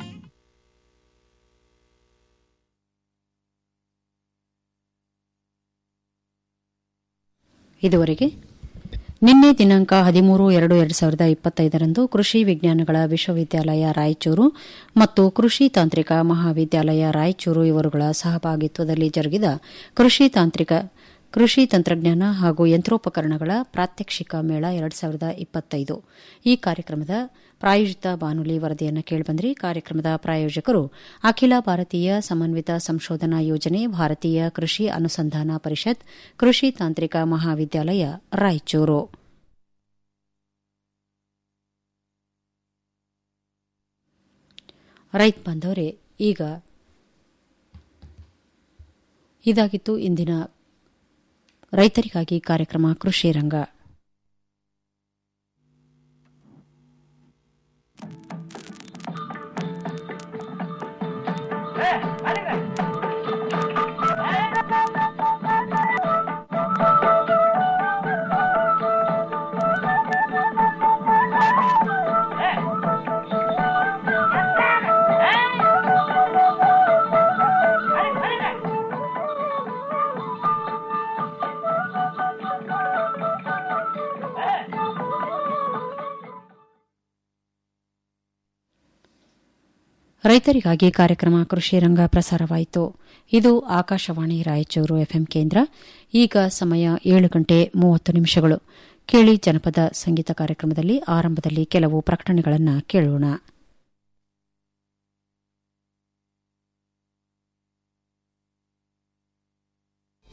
ಇದುವರೆಗೆ ನಿನ್ನೆ ದಿನಾಂಕ ಹದಿಮೂರು ಎರಡು ಎರಡು ಸಾವಿರದ ಇಪ್ಪತ್ತೈದರಂದು ಕೃಷಿ ವಿಜ್ಞಾನಗಳ ವಿಶ್ವವಿದ್ಯಾಲಯ ರಾಯಚೂರು ಮತ್ತು ಕೃಷಿ ತಾಂತ್ರಿಕ ಮಹಾವಿದ್ಯಾಲಯ ರಾಯಚೂರು ಇವರುಗಳ ಸಹಭಾಗಿತ್ವದಲ್ಲಿ ಜರುಗಿದ ಕೃಷಿ ತಾಂತ್ರಿಕ ಕೃಷಿ ತಂತ್ರಜ್ಞಾನ ಹಾಗೂ ಯಂತ್ರೋಪಕರಣಗಳ ಪ್ರಾತ್ಯಕ್ಷಿಕ ಮೇಳ ಎರಡು ಸಾವಿರದ ಇಪ್ಪತ್ತೈದು ಈ ಕಾರ್ಯಕ್ರಮದ ಪ್ರಾಯೋಜಿತ ಬಾನುಲಿ ವರದಿಯನ್ನು ಕೇಳಿಬಂದ್ರಿ ಕಾರ್ಯಕ್ರಮದ ಪ್ರಾಯೋಜಕರು ಅಖಿಲ ಭಾರತೀಯ ಸಮನ್ವಿತ ಸಂಶೋಧನಾ ಯೋಜನೆ ಭಾರತೀಯ ಕೃಷಿ ಅನುಸಂಧಾನ ಪರಿಷತ್ ಕೃಷಿ ತಾಂತ್ರಿಕ ಮಹಾವಿದ್ಯಾಲಯ ರಾಯಚೂರು ರೈತ ಬಾಂಧವರೇ ಈಗ ಇದಾಗಿತ್ತು ಇಂದಿನ ರೈತರಿಗಾಗಿ ಕಾರ್ಯಕ್ರಮ ಕೃಷಿ ರಂಗ ರೈತರಿಗಾಗಿ ಕಾರ್ಯಕ್ರಮ ಕೃಷಿ ರಂಗ ಪ್ರಸಾರವಾಯಿತು ಇದು ಆಕಾಶವಾಣಿ ರಾಯಚೂರು ಎಫ್ಎಂ ಕೇಂದ್ರ ಈಗ ಸಮಯ ಏಳು ಗಂಟೆ ಮೂವತ್ತು ನಿಮಿಷಗಳು ಕೇಳಿ ಜನಪದ ಸಂಗೀತ ಕಾರ್ಯಕ್ರಮದಲ್ಲಿ ಆರಂಭದಲ್ಲಿ ಕೆಲವು ಪ್ರಕಟಣೆಗಳನ್ನು ಕೇಳೋಣ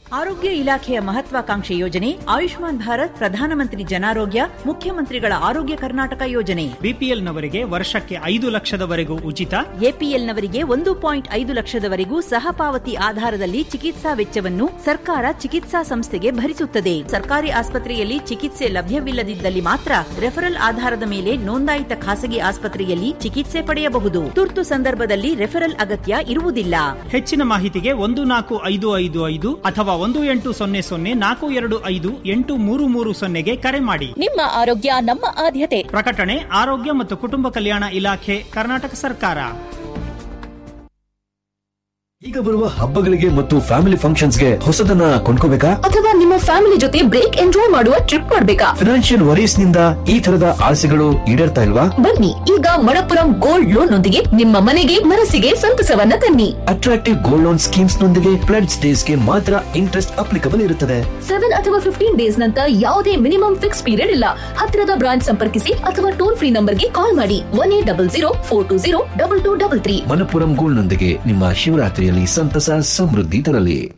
ಆರೋಗ್ಯ ಇಲಾಖೆಯ ಮಹತ್ವಾಕಾಂಕ್ಷೆ ಯೋಜನೆ ಆಯುಷ್ಮಾನ್ ಭಾರತ್ ಪ್ರಧಾನಮಂತ್ರಿ ಜನಾರೋಗ್ಯ ಮುಖ್ಯಮಂತ್ರಿಗಳ ಆರೋಗ್ಯ ಕರ್ನಾಟಕ ಯೋಜನೆ ಬಿಪಿಎಲ್ನವರಿಗೆ ವರ್ಷಕ್ಕೆ ಐದು ಲಕ್ಷದವರೆಗೂ ಉಚಿತ ಎಪಿಎಲ್ನವರಿಗೆ ಒಂದು ಪಾಯಿಂಟ್ ಐದು ಲಕ್ಷದವರೆಗೂ ಸಹಪಾವತಿ ಆಧಾರದಲ್ಲಿ ಚಿಕಿತ್ಸಾ ವೆಚ್ಚವನ್ನು ಸರ್ಕಾರ ಚಿಕಿತ್ಸಾ ಸಂಸ್ಥೆಗೆ ಭರಿಸುತ್ತದೆ ಸರ್ಕಾರಿ ಆಸ್ಪತ್ರೆಯಲ್ಲಿ ಚಿಕಿತ್ಸೆ ಲಭ್ಯವಿಲ್ಲದಿದ್ದಲ್ಲಿ ಮಾತ್ರ ರೆಫರಲ್ ಆಧಾರದ ಮೇಲೆ ನೋಂದಾಯಿತ ಖಾಸಗಿ ಆಸ್ಪತ್ರೆಯಲ್ಲಿ ಚಿಕಿತ್ಸೆ ಪಡೆಯಬಹುದು ತುರ್ತು ಸಂದರ್ಭದಲ್ಲಿ ರೆಫರಲ್ ಅಗತ್ಯ ಇರುವುದಿಲ್ಲ ಹೆಚ್ಚಿನ ಮಾಹಿತಿಗೆ ಒಂದು ನಾಲ್ಕು ಐದು ಐದು ಐದು ಅಥವಾ ಒಂದು ಎಂಟು ಸೊನ್ನೆ ಸೊನ್ನೆ ನಾಲ್ಕು ಎರಡು ಐದು ಎಂಟು ಮೂರು ಮೂರು ಸೊನ್ನೆಗೆ ಕರೆ ಮಾಡಿ ನಿಮ್ಮ ಆರೋಗ್ಯ ನಮ್ಮ ಆದ್ಯತೆ ಪ್ರಕಟಣೆ ಆರೋಗ್ಯ ಮತ್ತು ಕುಟುಂಬ ಕಲ್ಯಾಣ ಇಲಾಖೆ ಕರ್ನಾಟಕ ಸರ್ಕಾರ ಈಗ ಬರುವ ಹಬ್ಬಗಳಿಗೆ ಮತ್ತು ಫ್ಯಾಮಿಲಿ ಫಂಕ್ಷನ್ಸ್ಗೆ ಹೊಸದನ್ನ ಕೊಂಡ್ಕೋಬೇಕಾ ಅಥವಾ ನಿಮ್ಮ ಫ್ಯಾಮಿಲಿ ಜೊತೆ ಬ್ರೇಕ್ ಎಂಜಾಯ್ ಮಾಡುವ ಟ್ರಿಪ್ ಮಾಡ್ಬೇಕಾ ಫಿನಾನ್ಷಿಯಲ್ ವರೀಸ್ ನಿಂದ ಈ ತರದ ಆಸೆಗಳು ಈಡೇರ್ತಾ ಇಲ್ವಾ ಬನ್ನಿ ಈಗ ಮಣಪುರಂ ಗೋಲ್ಡ್ ಲೋನ್ ನೊಂದಿಗೆ ನಿಮ್ಮ ಮನೆಗೆ ಮನಸ್ಸಿಗೆ ಸಂತಸವನ್ನ ತನ್ನಿ ಅಟ್ರಾಕ್ಟಿವ್ ಗೋಲ್ಡ್ ಲೋನ್ ಸ್ಕೀಮ್ಸ್ ನೊಂದಿಗೆ ಪ್ಲಡ್ ಡೇಸ್ ಗೆ ಮಾತ್ರ ಇಂಟ್ರೆಸ್ಟ್ ಅಪ್ಲಿಕಬಲ್ ಇರುತ್ತದೆ ಸೆವೆನ್ ಅಥವಾ ಫಿಫ್ಟೀನ್ ಡೇಸ್ ನಂತರ ಯಾವುದೇ ಮಿನಿಮಮ್ ಫಿಕ್ಸ್ ಪೀರಿಯಡ್ ಇಲ್ಲ ಹತ್ತಿರದ ಬ್ರಾಂಚ್ ಸಂಪರ್ಕಿಸಿ ಅಥವಾ ಟೋಲ್ ಫ್ರೀ ನಂಬರ್ಗೆ ಕಾಲ್ ಮಾಡಿ one eight double zero four two zero double two double three Manappuram gold ನೊಂದಿಗೆ ನಿಮ್ಮ ಶಿವರಾತ್ರಿಯಲ್ಲಿ ಸಂತಸ ಸಮೃದ್ಧಿ ತರಲಿ